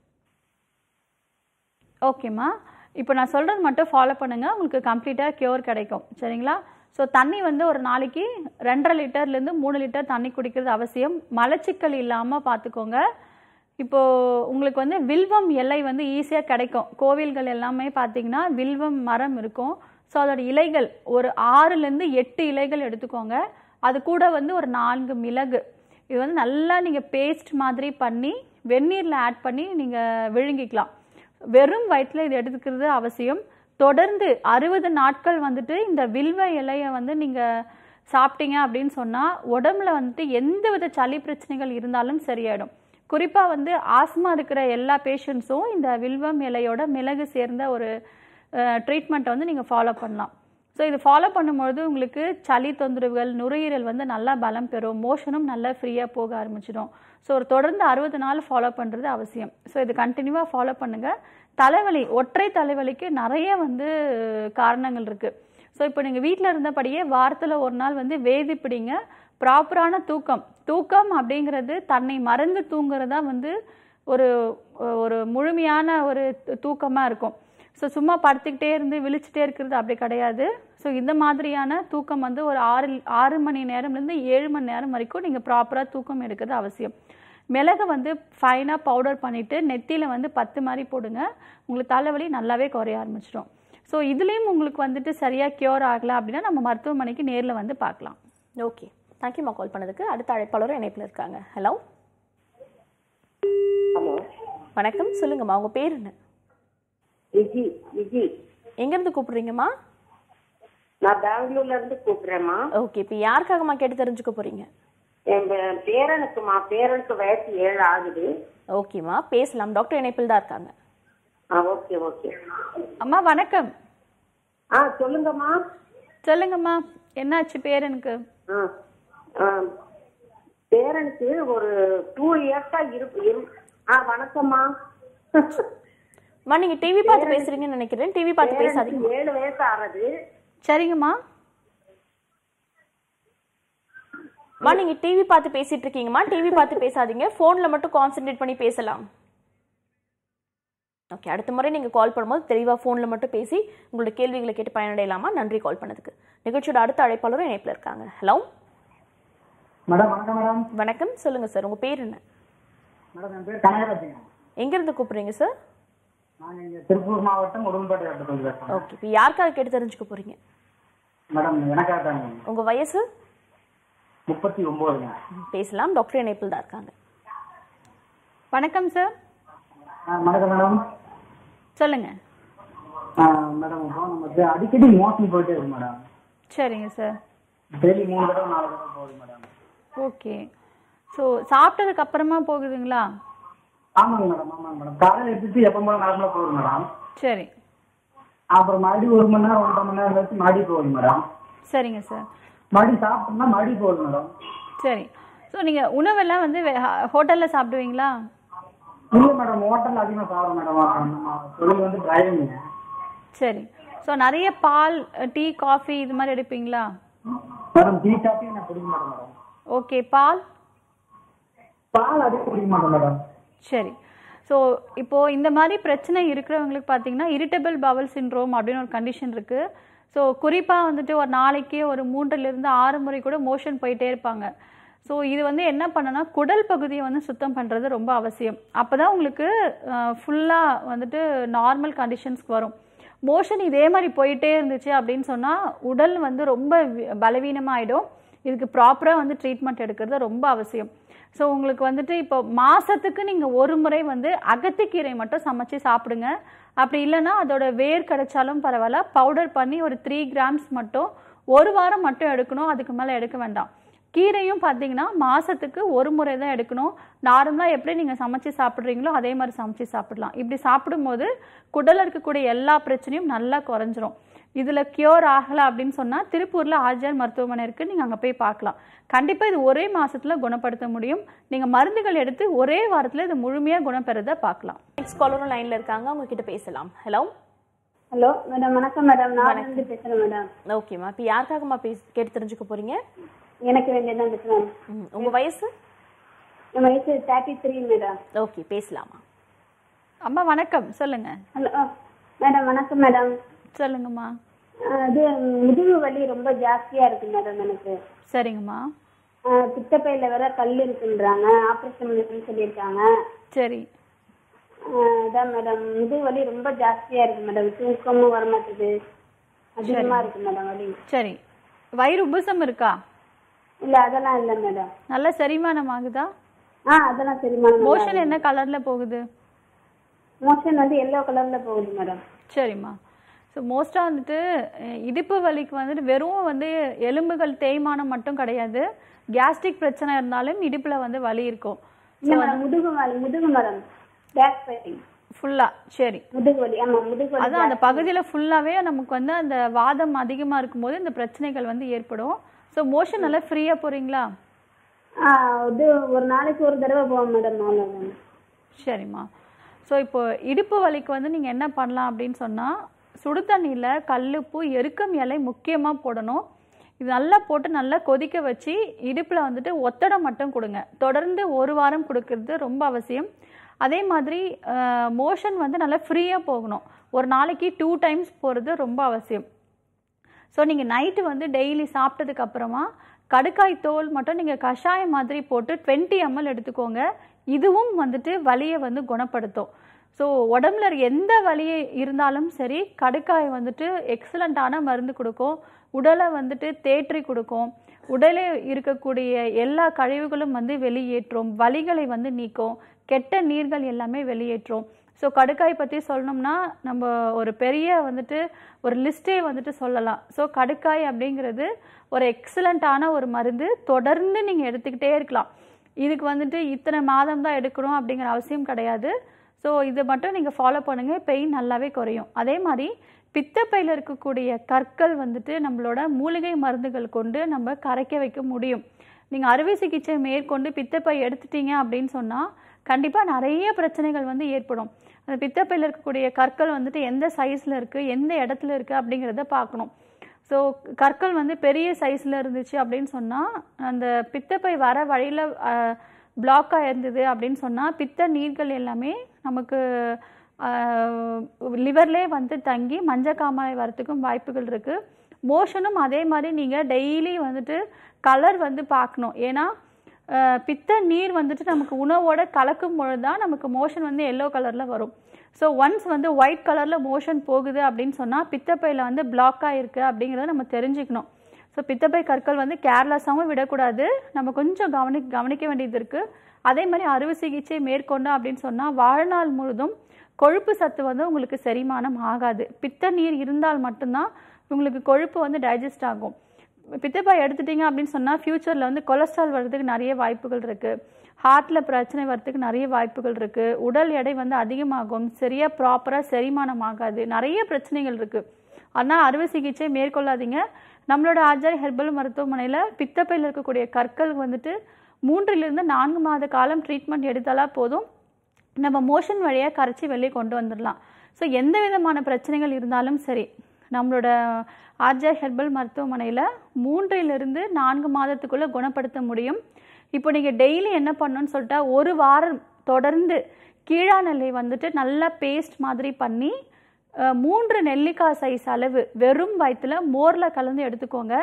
ஓகேம்மா இப்போ நான் சொல்கிறது மட்டும் ஃபாலோ பண்ணுங்க உங்களுக்கு கம்ப்ளீட்டாக க்யூர் கிடைக்கும் சரிங்களா ஸோ தண்ணி வந்து ஒரு நாளைக்கு ரெண்டரை லிட்டர்லேருந்து மூணு லிட்டர் தண்ணி குடிக்கிறது அவசியம் மலச்சிக்கல் இல்லாமல் பார்த்துக்கோங்க இப்போது உங்களுக்கு வந்து வில்வம் இலை வந்து ஈஸியாக கிடைக்கும் கோவில்கள் எல்லாமே பார்த்தீங்கன்னா வில்வம் மரம் இருக்கும் ஸோ அதோட இலைகள் ஒரு ஆறுலேருந்து எட்டு இலைகள் எடுத்துக்கோங்க அது கூட வந்து ஒரு நான்கு மிளகு இது வந்து நல்லா நீங்கள் பேஸ்ட் மாதிரி பண்ணி வெந்நீரில் ஆட் பண்ணி நீங்கள் விழுங்கிக்கலாம் வெறும் வயிற்றில் இது எடுத்துக்கிறது அவசியம் தொடர்ந்து அறுபது நாட்கள் வந்துட்டு இந்த வில்வ இலையை வந்து நீங்கள் சாப்பிட்டீங்க அப்படின்னு சொன்னால் உடம்புல வந்துட்டு எந்த வித சளி பிரச்சனைகள் இருந்தாலும் சரியாயிடும் குறிப்பாக வந்து ஆஸ்மா இருக்கிற எல்லா பேஷண்ட்ஸும் இந்த வில்வம் இலையோட மிளகு சேர்ந்த ஒரு ட்ரீட்மெண்ட்டை வந்து நீங்கள் ஃபாலோ பண்ணலாம் ஸோ இது ஃபாலோ பண்ணும்பொழுது உங்களுக்கு சளி தொந்தரவுகள் நுரையீரல் வந்து நல்லா பலம் பெறும் மோஷனும் நல்லா ஃப்ரீயாக போக ஆரம்பிச்சிடும் ஸோ ஒரு தொடர்ந்து அறுபது நாள் ஃபாலோ பண்ணுறது அவசியம் ஸோ இது கண்டினியூவாக ஃபாலோ பண்ணுங்கள் தலைவலி ஒற்றை தலைவலிக்கு நிறைய வந்து காரணங்கள் இருக்குது ஸோ இப்போ நீங்கள் வீட்டில் இருந்தபடியே வாரத்தில் ஒரு நாள் வந்து வேதி பிடிங்க ப்ராப்பரான தூக்கம் தூக்கம் அப்படிங்கிறது தன்னை மறந்து தூங்குறதா வந்து ஒரு ஒரு முழுமையான ஒரு தூக்கமாக இருக்கும் ஸோ சும்மா படுத்துக்கிட்டே இருந்து விழிச்சிட்டே இருக்கிறது அப்படி கிடையாது ஸோ இந்த மாதிரியான தூக்கம் வந்து ஒரு ஆறு ஆறு மணி நேரம்லேருந்து ஏழு மணி நேரம் வரைக்கும் நீங்கள் ப்ராப்பராக தூக்கம் எடுக்கிறது அவசியம் மிளகை வந்து ஃபைனாக பவுடர் பண்ணிவிட்டு நெத்தியில் வந்து பத்து மாதிரி போடுங்க உங்களுக்கு தலைவலி நல்லாவே குறைய ஆரம்பிச்சிடும் ஸோ இதுலேயும் உங்களுக்கு வந்துட்டு சரியாக க்யூர் ஆகலை அப்படின்னா நம்ம மருத்துவமனைக்கு நேரில் வந்து பார்க்கலாம் ஓகே தேங்க்யூம்மா கால் பண்ணதுக்கு அடுத்த அழைப்பாளரும் இணைப்பில் இருக்காங்க ஹலோ ஹலோ வணக்கம் சொல்லுங்கம்மா உங்க பேர் என்ன விஜி விஜி எங்கேருந்து கூப்பிடுறீங்கம்மா நான் பெங்களூர்ல இருந்து கூப்பிடுறேம்மா ஓகே இப்போ யாருக்காகம்மா கேட்டு தெரிஞ்சுக்க போறீங்க என் பே- பேரனுக்குமா பேரனுக்கு வயசு ஏழு ஆகுது ஓகேம்மா பேசலாம் டாக்டர் இணைப்பில் தான் இருக்காங்க ஆ ஓகே ஓகே அம்மா வணக்கம் ஆ சொல்லுங்கம்மா சொல்லுங்கம்மா என்னாச்சு பேரனுக்கு ஆ ஆ, பேரனுக்கு ஒரு டூ இயர்ஸா இருக்கு இரு- ஆ வணக்கம்மா அம்மா நீங்க டிவி பார்த்து பேசுறீங்கன்னு நினைக்கிறேன் டிவி பார்த்து பேசாதீங்க பேரனுக்கு ஏழு வயசு ஆறது சரிங்கம்மா அம்மா நீங்க டிவி பார்த்து பேசிட்டு இருக்கீங்கம்மா டிவி பார்த்து பேசாதீங்க போன்ல மட்டும் கான்சென்ட்ரேட் பண்ணி பேசலாம் ஓகே அடுத்த முறை நீங்க கால் பண்ணும்போது தெளிவா போன்ல மட்டும் பேசி உங்களோட கேள்விகளை கேட்டு பயனடையலாமா நன்றி கால் பண்ணதுக்கு நிகழ்ச்சியோட அடுத்த அழைப்பாளரும் இணைப்பில் இருக்காங்க ஹலோ மேடம் வணக்கம் மேடம் வணக்கம் சொல்லுங்க சார் உங்க பேர் என்ன மேடம் என் பேர் கனகராஜுங்க எங்க இருந்து கூப்பிடுறீங்க சார் நாங்கள் இங்கே திருப்பூர் மாவட்டம் உடன்பேட்டை கட்டத்தில் பேசுகிறோம் ஓகே இப்போ யாருக்காக கேட்டு தெரிஞ்சுக்க போறீங்க மேடம் எனக்காக தாங்க உங்க வயசு முப்பத்தி ஒம்போதுங்க பேசலாம் டாக்டர் இணைப்பில் தான் இருக்காங்க வணக்கம் சார் ஆ வணக்கம் மேடம் சொல்லுங்க ஆ, மேடம் இப்போ நமக்கு அடிக்கடி மோசம் போயிட்டே இருக்கு மேடம் சரிங்க சார் டெய்லி மூணு தடவை நாலு தடவை போகுது மேடம் ஓகே ஸோ சாப்பிட்டதுக்கு அப்புறமா போகுதுங்களா ஆமாங்க மேடம் ஆமாங்க மேடம் காலையில் எடுத்துட்டு எப்போ போல நார்மலாக போகுது மேடம் சரி அப்புறம் மறுபடியும் ஒரு மணி நேரம் ஒன்றரை மணி நேரம் கழிச்சு மறுபடியும் போகுது மேடம் சரிங்க சார் மறுபடியும் சாப்பிட்டோம்னா மறுபடியும் போகுது மேடம் சரி ஸோ நீங்கள் உணவெல்லாம் வந்து ஹோட்டலில் சாப்பிடுவீங்களா இல்லை மேடம் ஹோட்டலில் அதிகமாக சாப்பிடும் மேடம் நம்ம தொழில் வந்து டிரைவிங்க சரி ஸோ நிறைய பால் டீ காஃபி இது மாதிரி எடுப்பீங்களா மேடம் டீ காஃபி நான் குடிக்க மாட்டேன் மேடம் ஓகே பால் பால் அதிகம் குடிக்க மாட்டேன் மேடம் சரி ஸோ இப்போது இந்த மாதிரி பிரச்சனை இருக்கிறவங்களுக்கு பார்த்தீங்கன்னா இரிட்டபிள் பவல் சின்ரோம் அப்படின்னு ஒரு கண்டிஷன் இருக்குது ஸோ குறிப்பாக வந்துட்டு ஒரு நாளைக்கு ஒரு மூன்றிலிருந்து ஆறு முறை கூட மோஷன் போயிட்டே இருப்பாங்க ஸோ இது வந்து என்ன பண்ணனா குடல் பகுதியை வந்து சுத்தம் பண்ணுறது ரொம்ப அவசியம் அப்போ தான் உங்களுக்கு ஃபுல்லாக வந்துட்டு நார்மல் கண்டிஷன்ஸ்க்கு வரும் மோஷன் இதே மாதிரி போயிட்டே இருந்துச்சு அப்படின்னு சொன்னால் உடல் வந்து ரொம்ப வி- பலவீனமாயிடும் இதுக்கு ப்ராப்பராக வந்து ட்ரீட்மெண்ட் எடுக்கிறது ரொம்ப அவசியம் ஸோ உங்களுக்கு வந்துட்டு இப்போ மாதத்துக்கு நீங்கள் ஒரு முறை வந்து அகத்திக்கீரை மட்டும் சமைச்சு சாப்பிடுங்க அப்படி இல்லைன்னா அதோட வேர் கிடைச்சாலும் பரவாயில்ல பவுடர் பண்ணி ஒரு த்ரீ கிராம்ஸ் மட்டும் ஒரு வாரம் மட்டும் எடுக்கணும் அதுக்கு மேலே எடுக்க வேண்டாம் கீரையும் பார்த்தீங்கன்னா மாதத்துக்கு ஒரு முறை தான் எடுக்கணும் நார்மலாக எப்படி நீங்கள் சமைச்சு சாப்பிட்றீங்களோ அதே மாதிரி சமைச்சு சாப்பிடலாம் இப்படி சாப்பிடும்போது குடலில் இருக்கக்கூடிய எல்லா பிரச்சனையும் நல்லா குறைஞ்சிரும் இதில் கியூர் ஆகலை அப்படின்னு சொன்னால் திருப்பூரில் ஆர்ஜிஆர் மருத்துவமனை இருக்குது நீங்கள் அங்கே போய் பார்க்கலாம் கண்டிப்பாக இது ஒரே மாசத்துல குணப்படுத்த முடியும் நீங்கள் மருந்துகள் எடுத்து ஒரே வாரத்தில் இது முழுமையாக குணப்பெறதை பார்க்கலாம் நெக்ஸ்ட் காலரும் லைன்ல இருக்காங்க அவங்க கிட்ட பேசலாம் ஹலோ ஹலோ மேடம் வணக்கம் மேடம் நான் வந்து பேசுறேன் மேடம் ஓகேம்மா இப்போ யாருக்காகம்மா பேச கேட்டு தெரிஞ்சுக்க போறீங்க எனக்கு வேண்டியதான் பேசுறேன் ம், உங்க வயசு என் வயசு தேர்ட்டி த்ரீ மேடம் ஓகே பேசலாமா அம்மா வணக்கம் சொல்லுங்க ஹலோ மேடம் வணக்கம் மேடம் சொல்லுங்கம்மா அது முதுகு வலி ரொம்ப ஜாஸ்தியா இருக்கு மேடம் எனக்கு சரிங்கம்மா அஹ், பித்தப்பையில வேற கல் இருக்குன்றாங்க ஆபரேஷன் பண்ணுன்னு சொல்லியிருக்காங்க சரி அஹ், அதான் மேடம் முதுகு வலி ரொம்ப ஜாஸ்தியா இருக்கு மேடம் தூக்கமும் வர மாட்டேது அதிகமா இருக்கு மேடம் வலி சரி வயிறு உபசம் இருக்கா இல்ல அதெல்லாம் இல்ல மேடம் நல்ல செரிமானம் ஆகுதா ஆ அதெல்லாம் சரிமா மோஷன் என்ன கலர்ல போகுது மோஷன் வந்து எல்லோ கலர்ல போகுது மேடம் சரிம்மா ஸோ மோஸ்ட்டாக வந்துட்டு அஹ், இடுப்பு வலிக்கு வந்துட்டு வெறும் வந்து எலும்புகள் தேய்மானம் மட்டும் கிடையாது கேஸ்ட்ரிக் பிரச்சனை இருந்தாலும் இடுப்பில் வந்து வலி இருக்கும் இல்ல மேடம் முதுகு வலி முதுகு மேடம் பேக் பெயின் ஃபுல்லாக சரி முதுகு வலி ஆமா முதுகு வலி அதான் அந்த பகுதியில் ஃபுல்லாகவே நமக்கு வந்து அந்த வாதம் அதிகமாக இருக்கும்போது இந்த பிரச்சனைகள் வந்து ஏற்படும் ஸோ மோஷன் நல்லா ஃப்ரீயாக போகிறீங்களா ஆ, இது ஒரு நாளைக்கு ஒரு தடவை போவோம் மேடம் அவ்வளவுதான் சரிம்மா ஸோ இப்போ இடுப்பு வலிக்கு வந்து நீங்கள் என்ன பண்ணலாம் அப்படின்னு சொன்னால் சுடு தண்ணியில் கல்லுப்பு எருக்கம் இலை முக்கியமாக போடணும் இது நல்லா போட்டு நல்லா கொதிக்க வச்சு இடுப்பில் வந்துட்டு ஒத்தடம் மட்டும் கொடுங்க தொடர்ந்து ஒரு வாரம் கொடுக்கறது ரொம்ப அவசியம் அதே மாதிரி மோஷன் வந்து நல்லா ஃப்ரீயாக போகணும் ஒரு நாளைக்கு டூ டைம்ஸ் போகிறது ரொம்ப அவசியம் ஸோ நீங்கள் நைட்டு வந்து டெய்லி சாப்பிட்டதுக்கு அப்புறமா கடுக்காய் தோல் மட்டும் நீங்கள் கஷாயம் மாதிரி போட்டு 20 ml எடுத்துக்கோங்க இதுவும் வந்துட்டு வலியை வந்து குணப்படுத்தும் ஸோ உடம்புல எந்த வலி இருந்தாலும் சரி கடுக்காய் வந்துட்டு எக்ஸலண்ட்டான மருந்து கொடுக்கும் உடலை வந்துட்டு தேற்றி கொடுக்கும் உடலே இருக்கக்கூடிய எல்லா கழிவுகளும் வந்து வெளியேற்றும் வலிகளை வந்து நீக்கும் கெட்ட நீர்கள் எல்லாமே வெளியேற்றும் ஸோ கடுக்காய் பற்றி சொல்லணும்னா நம்ம ஒரு பெரிய வந்துட்டு ஒரு லிஸ்ட்டே வந்துட்டு சொல்லலாம் ஸோ கடுக்காய் அப்படிங்கிறது ஒரு எக்ஸலண்ட்டான ஒரு மருந்து தொடர்ந்து நீங்கள் எடுத்துக்கிட்டே இருக்கலாம் இதுக்கு வந்துட்டு இத்தனை மாதம் தான் எடுக்கணும் அப்படிங்கிற அவசியம் கிடையாது ஸோ இதை மட்டும் நீங்கள் ஃபாலோ பண்ணுங்கள் பெயின் நல்லாவே குறையும் அதே மாதிரி பித்தப்பையில் இருக்கக்கூடிய கற்கள் வந்துட்டு நம்மளோட மூலிகை மருந்துகள் கொண்டு நம்ம கரைக்க வைக்க முடியும் நீங்கள் அறுவை சிகிச்சை மேற்கொண்டு பித்தப்பை எடுத்துட்டீங்க அப்படின்னு சொன்னால் கண்டிப்பாக நிறைய பிரச்சனைகள் வந்து ஏற்படும் அந்த பித்தப்பையில் இருக்கக்கூடிய கற்கள் வந்துட்டு எந்த சைஸில் இருக்குது எந்த இடத்துல இருக்குது அப்படிங்கிறத பார்க்கணும் ஸோ கற்கள் வந்து பெரிய சைஸில் இருந்துச்சு அப்படின்னு சொன்னால் அந்த பித்தப்பை வர வழியில் பிளாக் ஆயிருந்தது அப்படின்னு சொன்னால் பித்த நீர்கள் எல்லாமே நமக்கு லிவர்லே வந்து தங்கி மஞ்சக்காமலை வரத்துக்கும் வாய்ப்புகள் இருக்குது மோஷனும் அதே மாதிரி நீங்கள் டெய்லி வந்துட்டு கலர் வந்து பார்க்கணும் ஏன்னா அஹ், பித்த நீர் வந்துட்டு நமக்கு உணவோட கலக்கும் பொழுது தான் நமக்கு மோஷன் வந்து எல்லோ கலரில் வரும் ஸோ ஒன்ஸ் வந்து ஒயிட் கலரில் மோஷன் போகுது அப்படின்னு சொன்னால் பித்தப்பையில் வந்து பிளாக் ஆகிருக்கு அப்படிங்கிறத நம்ம தெரிஞ்சுக்கணும் ஸோ பித்தப்பை கற்கள் வந்து கேர்லெஸ்ஸாகவும் விடக்கூடாது நம்ம கொஞ்சம் கவனி கவனிக்க வேண்டியது இருக்குது அதே மாதிரி அறுவை சிகிச்சை மேற்கொண்டோம் அப்படின்னு சொன்னால் வாழ்நாள் முழுதும் கொழுப்பு சத்து வந்து உங்களுக்கு செரிமானம் ஆகாது பித்த நீர் இருந்தால் மட்டும்தான் உங்களுக்கு கொழுப்பு வந்து டைஜஸ்ட் ஆகும் பித்தப்பை எடுத்துட்டீங்க அப்படின்னு சொன்னால் ஃப்யூச்சரில் வந்து கொலஸ்ட்ரால் வர்றதுக்கு நிறைய வாய்ப்புகள் இருக்குது ஹார்ட்டில் பிரச்சனை வர்றதுக்கு நிறைய வாய்ப்புகள் இருக்குது உடல் எடை வந்து அதிகமாகும் சரியாக ப்ராப்பராக செரிமானம் ஆகாது நிறைய பிரச்சனைகள் இருக்குது ஆனால் அறுவை சிகிச்சை மேற்கொள்ளாதீங்க நம்மளோட ஆச்சாரி ஹெர்பல் மருத்துவமனையில் பித்தப்பையில் இருக்கக்கூடிய கற்கள் வந்துட்டு மூன்றிலிருந்து நான்கு மாத காலம் ட்ரீட்மெண்ட் எடுத்தாலா போதும் நம்ம மோஷன் வழியாக கரைச்சி வெளியே கொண்டு வந்துடலாம் ஸோ எந்த விதமான பிரச்சனைகள் இருந்தாலும் சரி நம்மளோட ஆர்ஜே ஹெர்பல் மருத்துவமனையில் மூன்றிலிருந்து நான்கு மாதத்துக்குள்ளே குணப்படுத்த முடியும் இப்போ நீங்கள் டெய்லி என்ன பண்ணணும்னு சொல்லிட்டா ஒரு வாரம் தொடர்ந்து கீழாநெல்லை வந்துட்டு நல்லா பேஸ்ட் மாதிரி பண்ணி அஹ், மூன்று நெல்லிக்காய் சைஸ் அளவு வெறும் வயிற்றுல மோரில் கலந்து எடுத்துக்கோங்க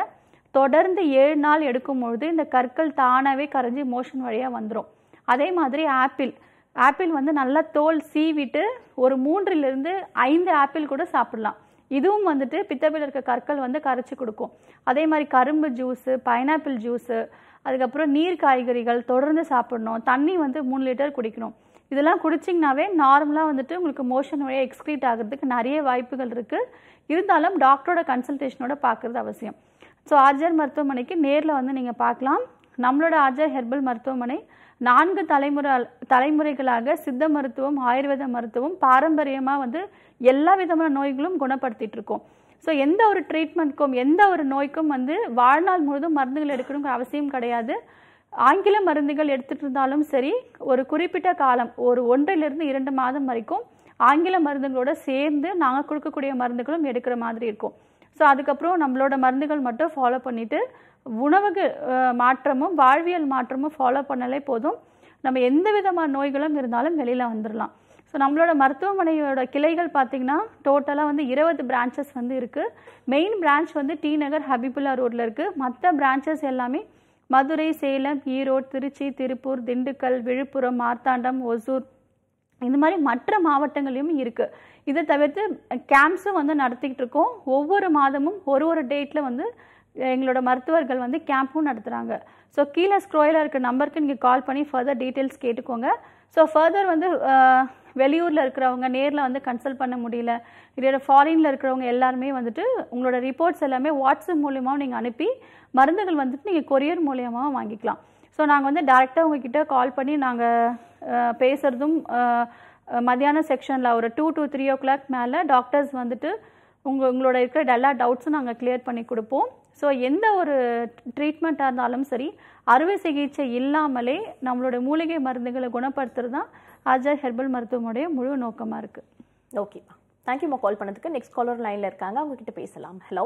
தொடர்ந்து ஏழு நாள் எடுக்கும் பொழுது இந்த கற்கள் தானாகவே கரைஞ்சி மோஷன் வழியாக வந்துடும் அதே மாதிரி ஆப்பிள் ஆப்பிள் வந்து நல்லா தோல் சீவிட்டு ஒரு மூன்றிலிருந்து ஐந்து ஆப்பிள் கூட சாப்பிடலாம் இதுவும் வந்துட்டு பித்தப்பையில் இருக்க கற்கள் வந்து கரைச்சி கொடுக்கும் அதே மாதிரி கரும்பு ஜூஸு பைனாப்பிள் ஜூஸு அதுக்கப்புறம் நீர் காய்கறிகள் தொடர்ந்து சாப்பிடணும் தண்ணி வந்து மூணு லிட்டர் குடிக்கணும் இதெல்லாம் குடிச்சிங்கனாவே நார்மலாக வந்துட்டு உங்களுக்கு மோஷன் வழியாக எக்ஸ்க்ரீட் ஆகிறதுக்கு நிறைய வாய்ப்புகள் இருக்குது இருந்தாலும் டாக்டரோட கன்சல்டேஷனோட பார்க்குறது அவசியம் ஸோ ஆர்ஜர் மருத்துவமனைக்கு நேரில் வந்து நீங்கள் பார்க்கலாம் நம்மளோட ஆர்ஜர் ஹெர்பல் மருத்துவமனை நான்கு தலைமுறை தலைமுறைகளாக சித்த மருத்துவம் ஆயுர்வேத மருத்துவம் பாரம்பரியமாக வந்து எல்லா விதமான நோய்களும் குணப்படுத்திட்டு இருக்கோம் ஸோ எந்த ஒரு ட்ரீட்மெண்ட்க்கும் எந்த ஒரு நோய்க்கும் வந்து வாழ்நாள் முழுதும் மருந்துகள் எடுக்கணுங்கிற அவசியம் கிடையாது ஆங்கில மருந்துகள் எடுத்துட்டு இருந்தாலும் சரி ஒரு குறிப்பிட்ட காலம் ஒரு ஒன்றிலிருந்து இரண்டு மாதம் வரைக்கும் ஆங்கில மருந்துகளோட சேர்ந்து நாங்கள் கொடுக்கக்கூடிய மருந்துகளும் எடுக்கிற மாதிரி இருக்கும் ஸோ அதுக்கப்புறம் நம்மளோட மருந்துகள் மட்டும் ஃபாலோ பண்ணிட்டு உணவுக்கு அஹ், மாற்றமும் வாழ்வியல் மாற்றமும் ஃபாலோ பண்ணலே போதும் நம்ம எந்த விதமான நோய்களும் இருந்தாலும் வெளியில் வந்துடலாம் ஸோ நம்மளோட மருத்துவமனையோட கிளைகள் பார்த்தீங்கன்னா டோட்டலாக வந்து இருபது பிரான்ச்சஸ் வந்து இருக்குது மெயின் பிரான்ச் வந்து டி நகர் ஹபிபுல்லா ரோட்டில் இருக்குது மற்ற பிரான்ச்சஸ் எல்லாமே மதுரை சேலம் ஈரோடு திருச்சி திருப்பூர் திண்டுக்கல் விழுப்புரம் மார்த்தாண்டம் ஒசூர் இந்த மாதிரி மற்ற மாவட்டங்களையும் இருக்குது இதை தவிர்த்து கேம்ப்ஸும் வந்து நடத்திக்கிட்டு இருக்கோம் ஒவ்வொரு மாதமும் ஒரு ஒரு டேட்டில் வந்து எங்களோட மருத்துவர்கள் வந்து கேம்பும் நடத்துகிறாங்க ஸோ கீழே ஸ்க்ரோயில் இருக்க நம்பருக்கு நீங்கள் கால் பண்ணி ஃபர்தர் டீட்டெயில்ஸ் கேட்டுக்கோங்க ஸோ ஃபர்தர் வந்து அஹ், வெளியூரில் இருக்கிறவங்க நேரில் வந்து கன்சல்ட் பண்ண முடியல இல்லை ஃபாரினில் இருக்கிறவங்க எல்லாருமே வந்துட்டு உங்களோட ரிப்போர்ட்ஸ் எல்லாமே வாட்ஸ்அப் மூலியமாகவும் நீங்கள் அனுப்பி மருந்துகள் வந்துட்டு நீங்கள் கொரியர் மூலியமாகவும் வாங்கிக்கலாம் ஸோ நாங்கள் வந்து டேரெக்டாக உங்ககிட்ட கால் பண்ணி நாங்கள் பேசுகிறதும் அஹ், அஹ், மத்தியான செக்ஷனில் ஒரு two to three o'clock மேலே டாக்டர்ஸ் வந்துட்டு உங்கள் உங்களோட இருக்கிற எல்லா டவுட்ஸும் நாங்கள் கிளியர் பண்ணி கொடுப்போம் ஸோ எந்த ஒரு ட்ரீட்மெண்ட்டாக இருந்தாலும் சரி அறுவை சிகிச்சை இல்லாமலே நம்மளோட மூலிகை மருந்துகளை குணப்படுத்துறது தான் அஜய் ஹெர்பல் மருத்துவமுடைய முழு நோக்கமாக இருக்குது ஓகேப்பா தேங்க்யூம்மா கால் பண்ணதுக்கு நெக்ஸ்ட் காலர் லைன்ல இருக்காங்க அவங்க கிட்ட பேசலாம் ஹலோ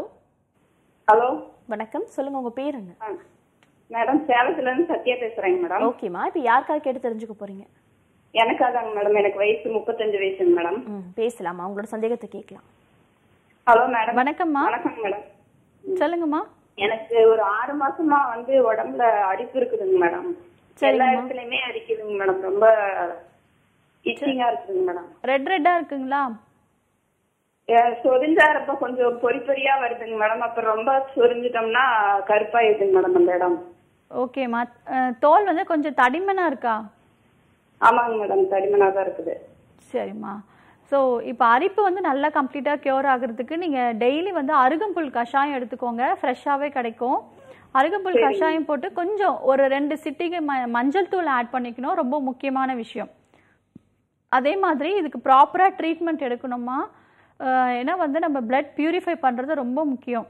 ஹலோ வணக்கம் சொல்லுங்க உங்க பேர் என்ன மேடம் சேலத்துல இருந்து சத்யா பேசுறேங்க மேடம் ஓகேம்மா இப்போ யாருக்காக கேட்டு தெரிஞ்சுக்க போறீங்க எனக்காதாங்க மேடம் எனக்கு வயசு முப்பத்தஞ்சு வயசுங்க மேடம் ம் பேசலாமா உங்களோட சந்தேகத்தை கேட்கலாம் ஹலோ மேடம் வணக்கம்மா வணக்கம் மேடம் சொல்லுங்கம்மா எனக்கு ஒரு ஆறு மாசமா வந்து உடம்புல அரிப்பு இருக்குதுங்க மேடம் எல்லா இடத்துலயுமே அரிக்குதுங்க மேடம் ரொம்ப இச்சிங்கா இருக்குதுங்க மேடம் ரெட் ரெட்டாக இருக்குங்களா அஹ் சொரிஞ்சாரப்ப கொஞ்சம் பொறி பொறியா வருதுங்க மேடம் அப்புறம் ரொம்ப சொரிஞ்சிட்டோம்னா கருப்பாயிருதுங்க மேடம் அந்த இடம் ஓகேம்மா அஹ், தோல் வந்து கொஞ்சம் தடிமனாக இருக்கா ஆமாங்க மேடம் தடிமனா தான் இருக்குது சரிம்மா ஸோ இப்போ அரிப்பு வந்து நல்லா கம்ப்ளீட்டாக க்யூர் ஆகுறதுக்கு நீங்கள் டெய்லி வந்து அருகம்புல் கஷாயம் எடுத்துக்கோங்க ஃப்ரெஷ்ஷாகவே கிடைக்கும் அருகம்புல் கஷாயம் போட்டு கொஞ்சம் ஒரு ரெண்டு சிட்டிகை ம மஞ்சள் தூள் ஆட் பண்ணிக்கணும் ரொம்ப முக்கியமான விஷயம் அதே மாதிரி இதுக்கு ப்ராப்பராக ட்ரீட்மெண்ட் எடுக்கணுமா அஹ் ஏன்னா வந்து நம்ம பிளட் பியூரிஃபை பண்ணுறது ரொம்ப முக்கியம்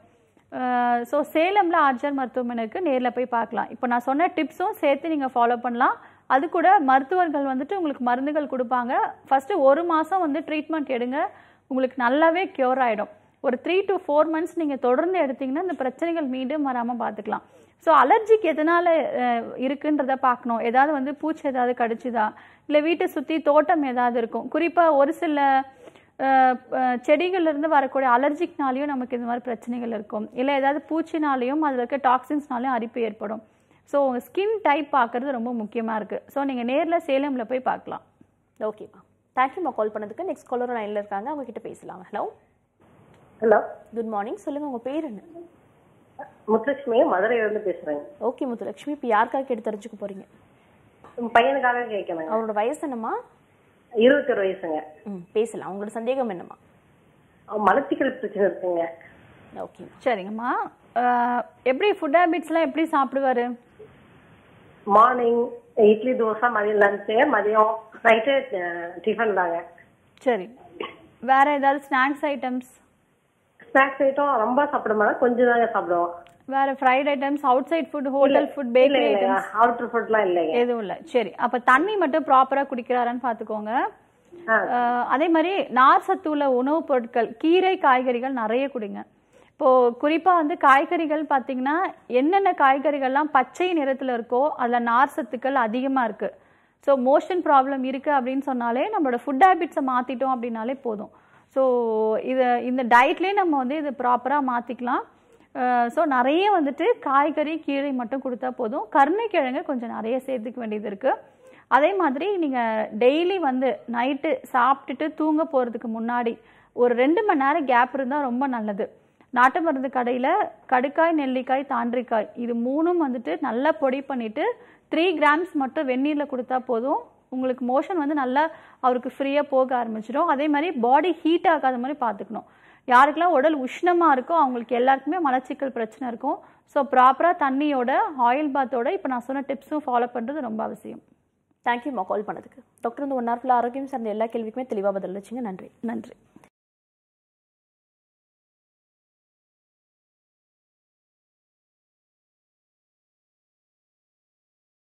ஸோ சேலமில் ஆர்ஜர் மருத்துவமனைக்கு நேரில் போய் பார்க்கலாம் இப்போ நான் சொன்ன டிப்ஸும் சேர்த்து நீங்கள் ஃபாலோ பண்ணலாம் அது கூட மருத்துவர்கள் வந்துட்டு உங்களுக்கு மருந்துகள் கொடுப்பாங்க ஃபஸ்ட்டு ஒரு மாதம் வந்து ட்ரீட்மெண்ட் எடுங்க உங்களுக்கு நல்லாவே க்யூர் ஆகிடும் ஒரு த்ரீ to ஃபோர் மந்த்ஸ் நீங்கள் தொடர்ந்து எடுத்தீங்கன்னா இந்த பிரச்சனைகள் மீண்டும் வராமல் பார்த்துக்கலாம் ஸோ அலர்ஜிக்கு எதனால் இருக்குன்றத பார்க்கணும் ஏதாவது வந்து பூச்சி ஏதாவது கடிச்சுதா இல்லை வீட்டை சுற்றி தோட்டம் ஏதாவது இருக்கும் குறிப்பாக ஒரு சில அஹ், அஹ், செடிகள்ல இருந்து வரக்கூடிய அலர்ஜிக்னாலையும் நமக்கு இந்த மாதிரி பிரச்சனைகள் இருக்கும் இல்லை ஏதாவது பூச்சினாலையும் அதில் இருக்க டாக்ஸின்ஸ்னாலையும் அரிப்பு ஏற்படும் ஸோ உங்கள் ஸ்கின் டைப் பார்க்கறது ரொம்ப முக்கியமாக இருக்குது ஸோ நீங்கள் நேரில் சேலமில் போய் பார்க்கலாம் ஓகேப்பா தேங்க்யூம்மா கால் பண்ணதுக்கு நெக்ஸ்ட் காலர் லைன்ல இருக்காங்க அவங்க கிட்ட பேசலாம் ஹலோ ஹலோ குட் மார்னிங் சொல்லுங்க உங்க பேர் என்ன முத்துலட்சுமி மதுரையில இருந்து பேசுறேங்க ஓகே முத்துலட்சுமி இப்போ யாருக்காக கேட்டு தெரிஞ்சுக்க போறீங்க உங்க பையனுக்காக கேட்கணுங்க அவரோட வயசு என்னம்மா இருபத்தொரு வயசுங்க ம் பேசலாம் உங்களோட சந்தேகம் என்னம்மா அவன் மலச்சிக்கல் பிரச்சனை இருக்குங்க ஓகே சரிங்கம்மா அஹ், எப்படி ஃபுட் ஹேபிட்ஸ்லாம் எப்படி சாப்பிடுவாரு மார்னிங் இட்லி தோசை மதியம் லஞ்சு மதியம் நைட்டு டிஃபன் தாங்க சரி வேற ஏதாவது ஸ்நாக்ஸ் ஐட்டம்ஸ் ஸ்நாக்ஸ் ஐட்டம் ரொம்ப சாப்பிட மாட்டோம் கொஞ்சம் தாங்க சாப்பிடுவோம் வேற fried items outside food hotel food இல்ல பேக்கரி இல்லைங்க ஐட்டம்ஸ் அவுட்டர் ஃபுட்லாம் இல்லைங்க எதுவும் இல்லை சரி அப்ப தண்ணி மட்டும் ப்ராப்பரா குடிக்கிறாரான்னு பாத்துக்கோங்க அஹ், அதே மாதிரி நார் சத்து உள்ள உணவுப் பொருட்கள் கீரை காய்கறிகள் நிறைய குடிங்க இப்போ குறிப்பா வந்து காய்கறிகள் பாத்தீங்கன்னா என்னென்ன காய்கறிகள்லாம் பச்சை நிறத்துல இருக்கோ அதுல நார் சத்துக்கள் அதிகமா இருக்கு ஸோ மோஷன் ப்ராப்ளம் இருக்கு அப்படின்னு சொன்னாலே நம்மளோட ஃபுட் ஹேபிட்ஸை மாத்திட்டோம் அப்படின்னாலே போதும் ஸோ இதை இந்த டயட்லேயே நம்ம வந்து இது ப்ராப்பராக மாற்றிக்கலாம் ஸோ நிறைய வந்துட்டு காய்கறி கீரை மட்டும் கொடுத்தா போதும் கருணைக்கிழங்கு கொஞ்சம் நிறைய சேர்த்துக்க வேண்டியது இருக்குது அதே மாதிரி நீங்கள் டெய்லி வந்து நைட்டு சாப்பிட்டுட்டு தூங்க போகிறதுக்கு முன்னாடி ஒரு ரெண்டு மணி நேரம் கேப் இருந்தால் ரொம்ப நல்லது நாட்டு மருந்து கடையில் கடுக்காய் நெல்லிக்காய் தாண்டிக்காய் இது மூணும் வந்துட்டு நல்லா பொடி பண்ணிவிட்டு த்ரீ கிராம்ஸ் மட்டும் வெந்நீரில் கொடுத்தா போதும் உங்களுக்கு மோஷன் வந்து நல்லா அவருக்கு ஃப்ரீயாக போக ஆரம்பிச்சிடும் அதே மாதிரி பாடி ஹீட் ஆகாத மாதிரி பார்த்துக்கணும் யாருக்கெல்லாம் உடல் உஷ்ணமாக இருக்கோ அவங்களுக்கு எல்லாருக்குமே மலச்சிக்கல் பிரச்சனை இருக்கும் ஸோ ப்ராப்பராக தண்ணியோட ஆயில் பாத்தோட இப்போ நான் சொன்ன டிப்ஸும் ஃபாலோ பண்ணுறது ரொம்ப அவசியம் தேங்க்யூம்மா கால் பண்ணதுக்கு டாக்டர் இந்த ஒன் ஹவர் ஃபுல்லாக ஆரோக்கியம் சார்ந்த எல்லா கேள்விக்குமே தெளிவாக பதில் வச்சுங்க நன்றி நன்றி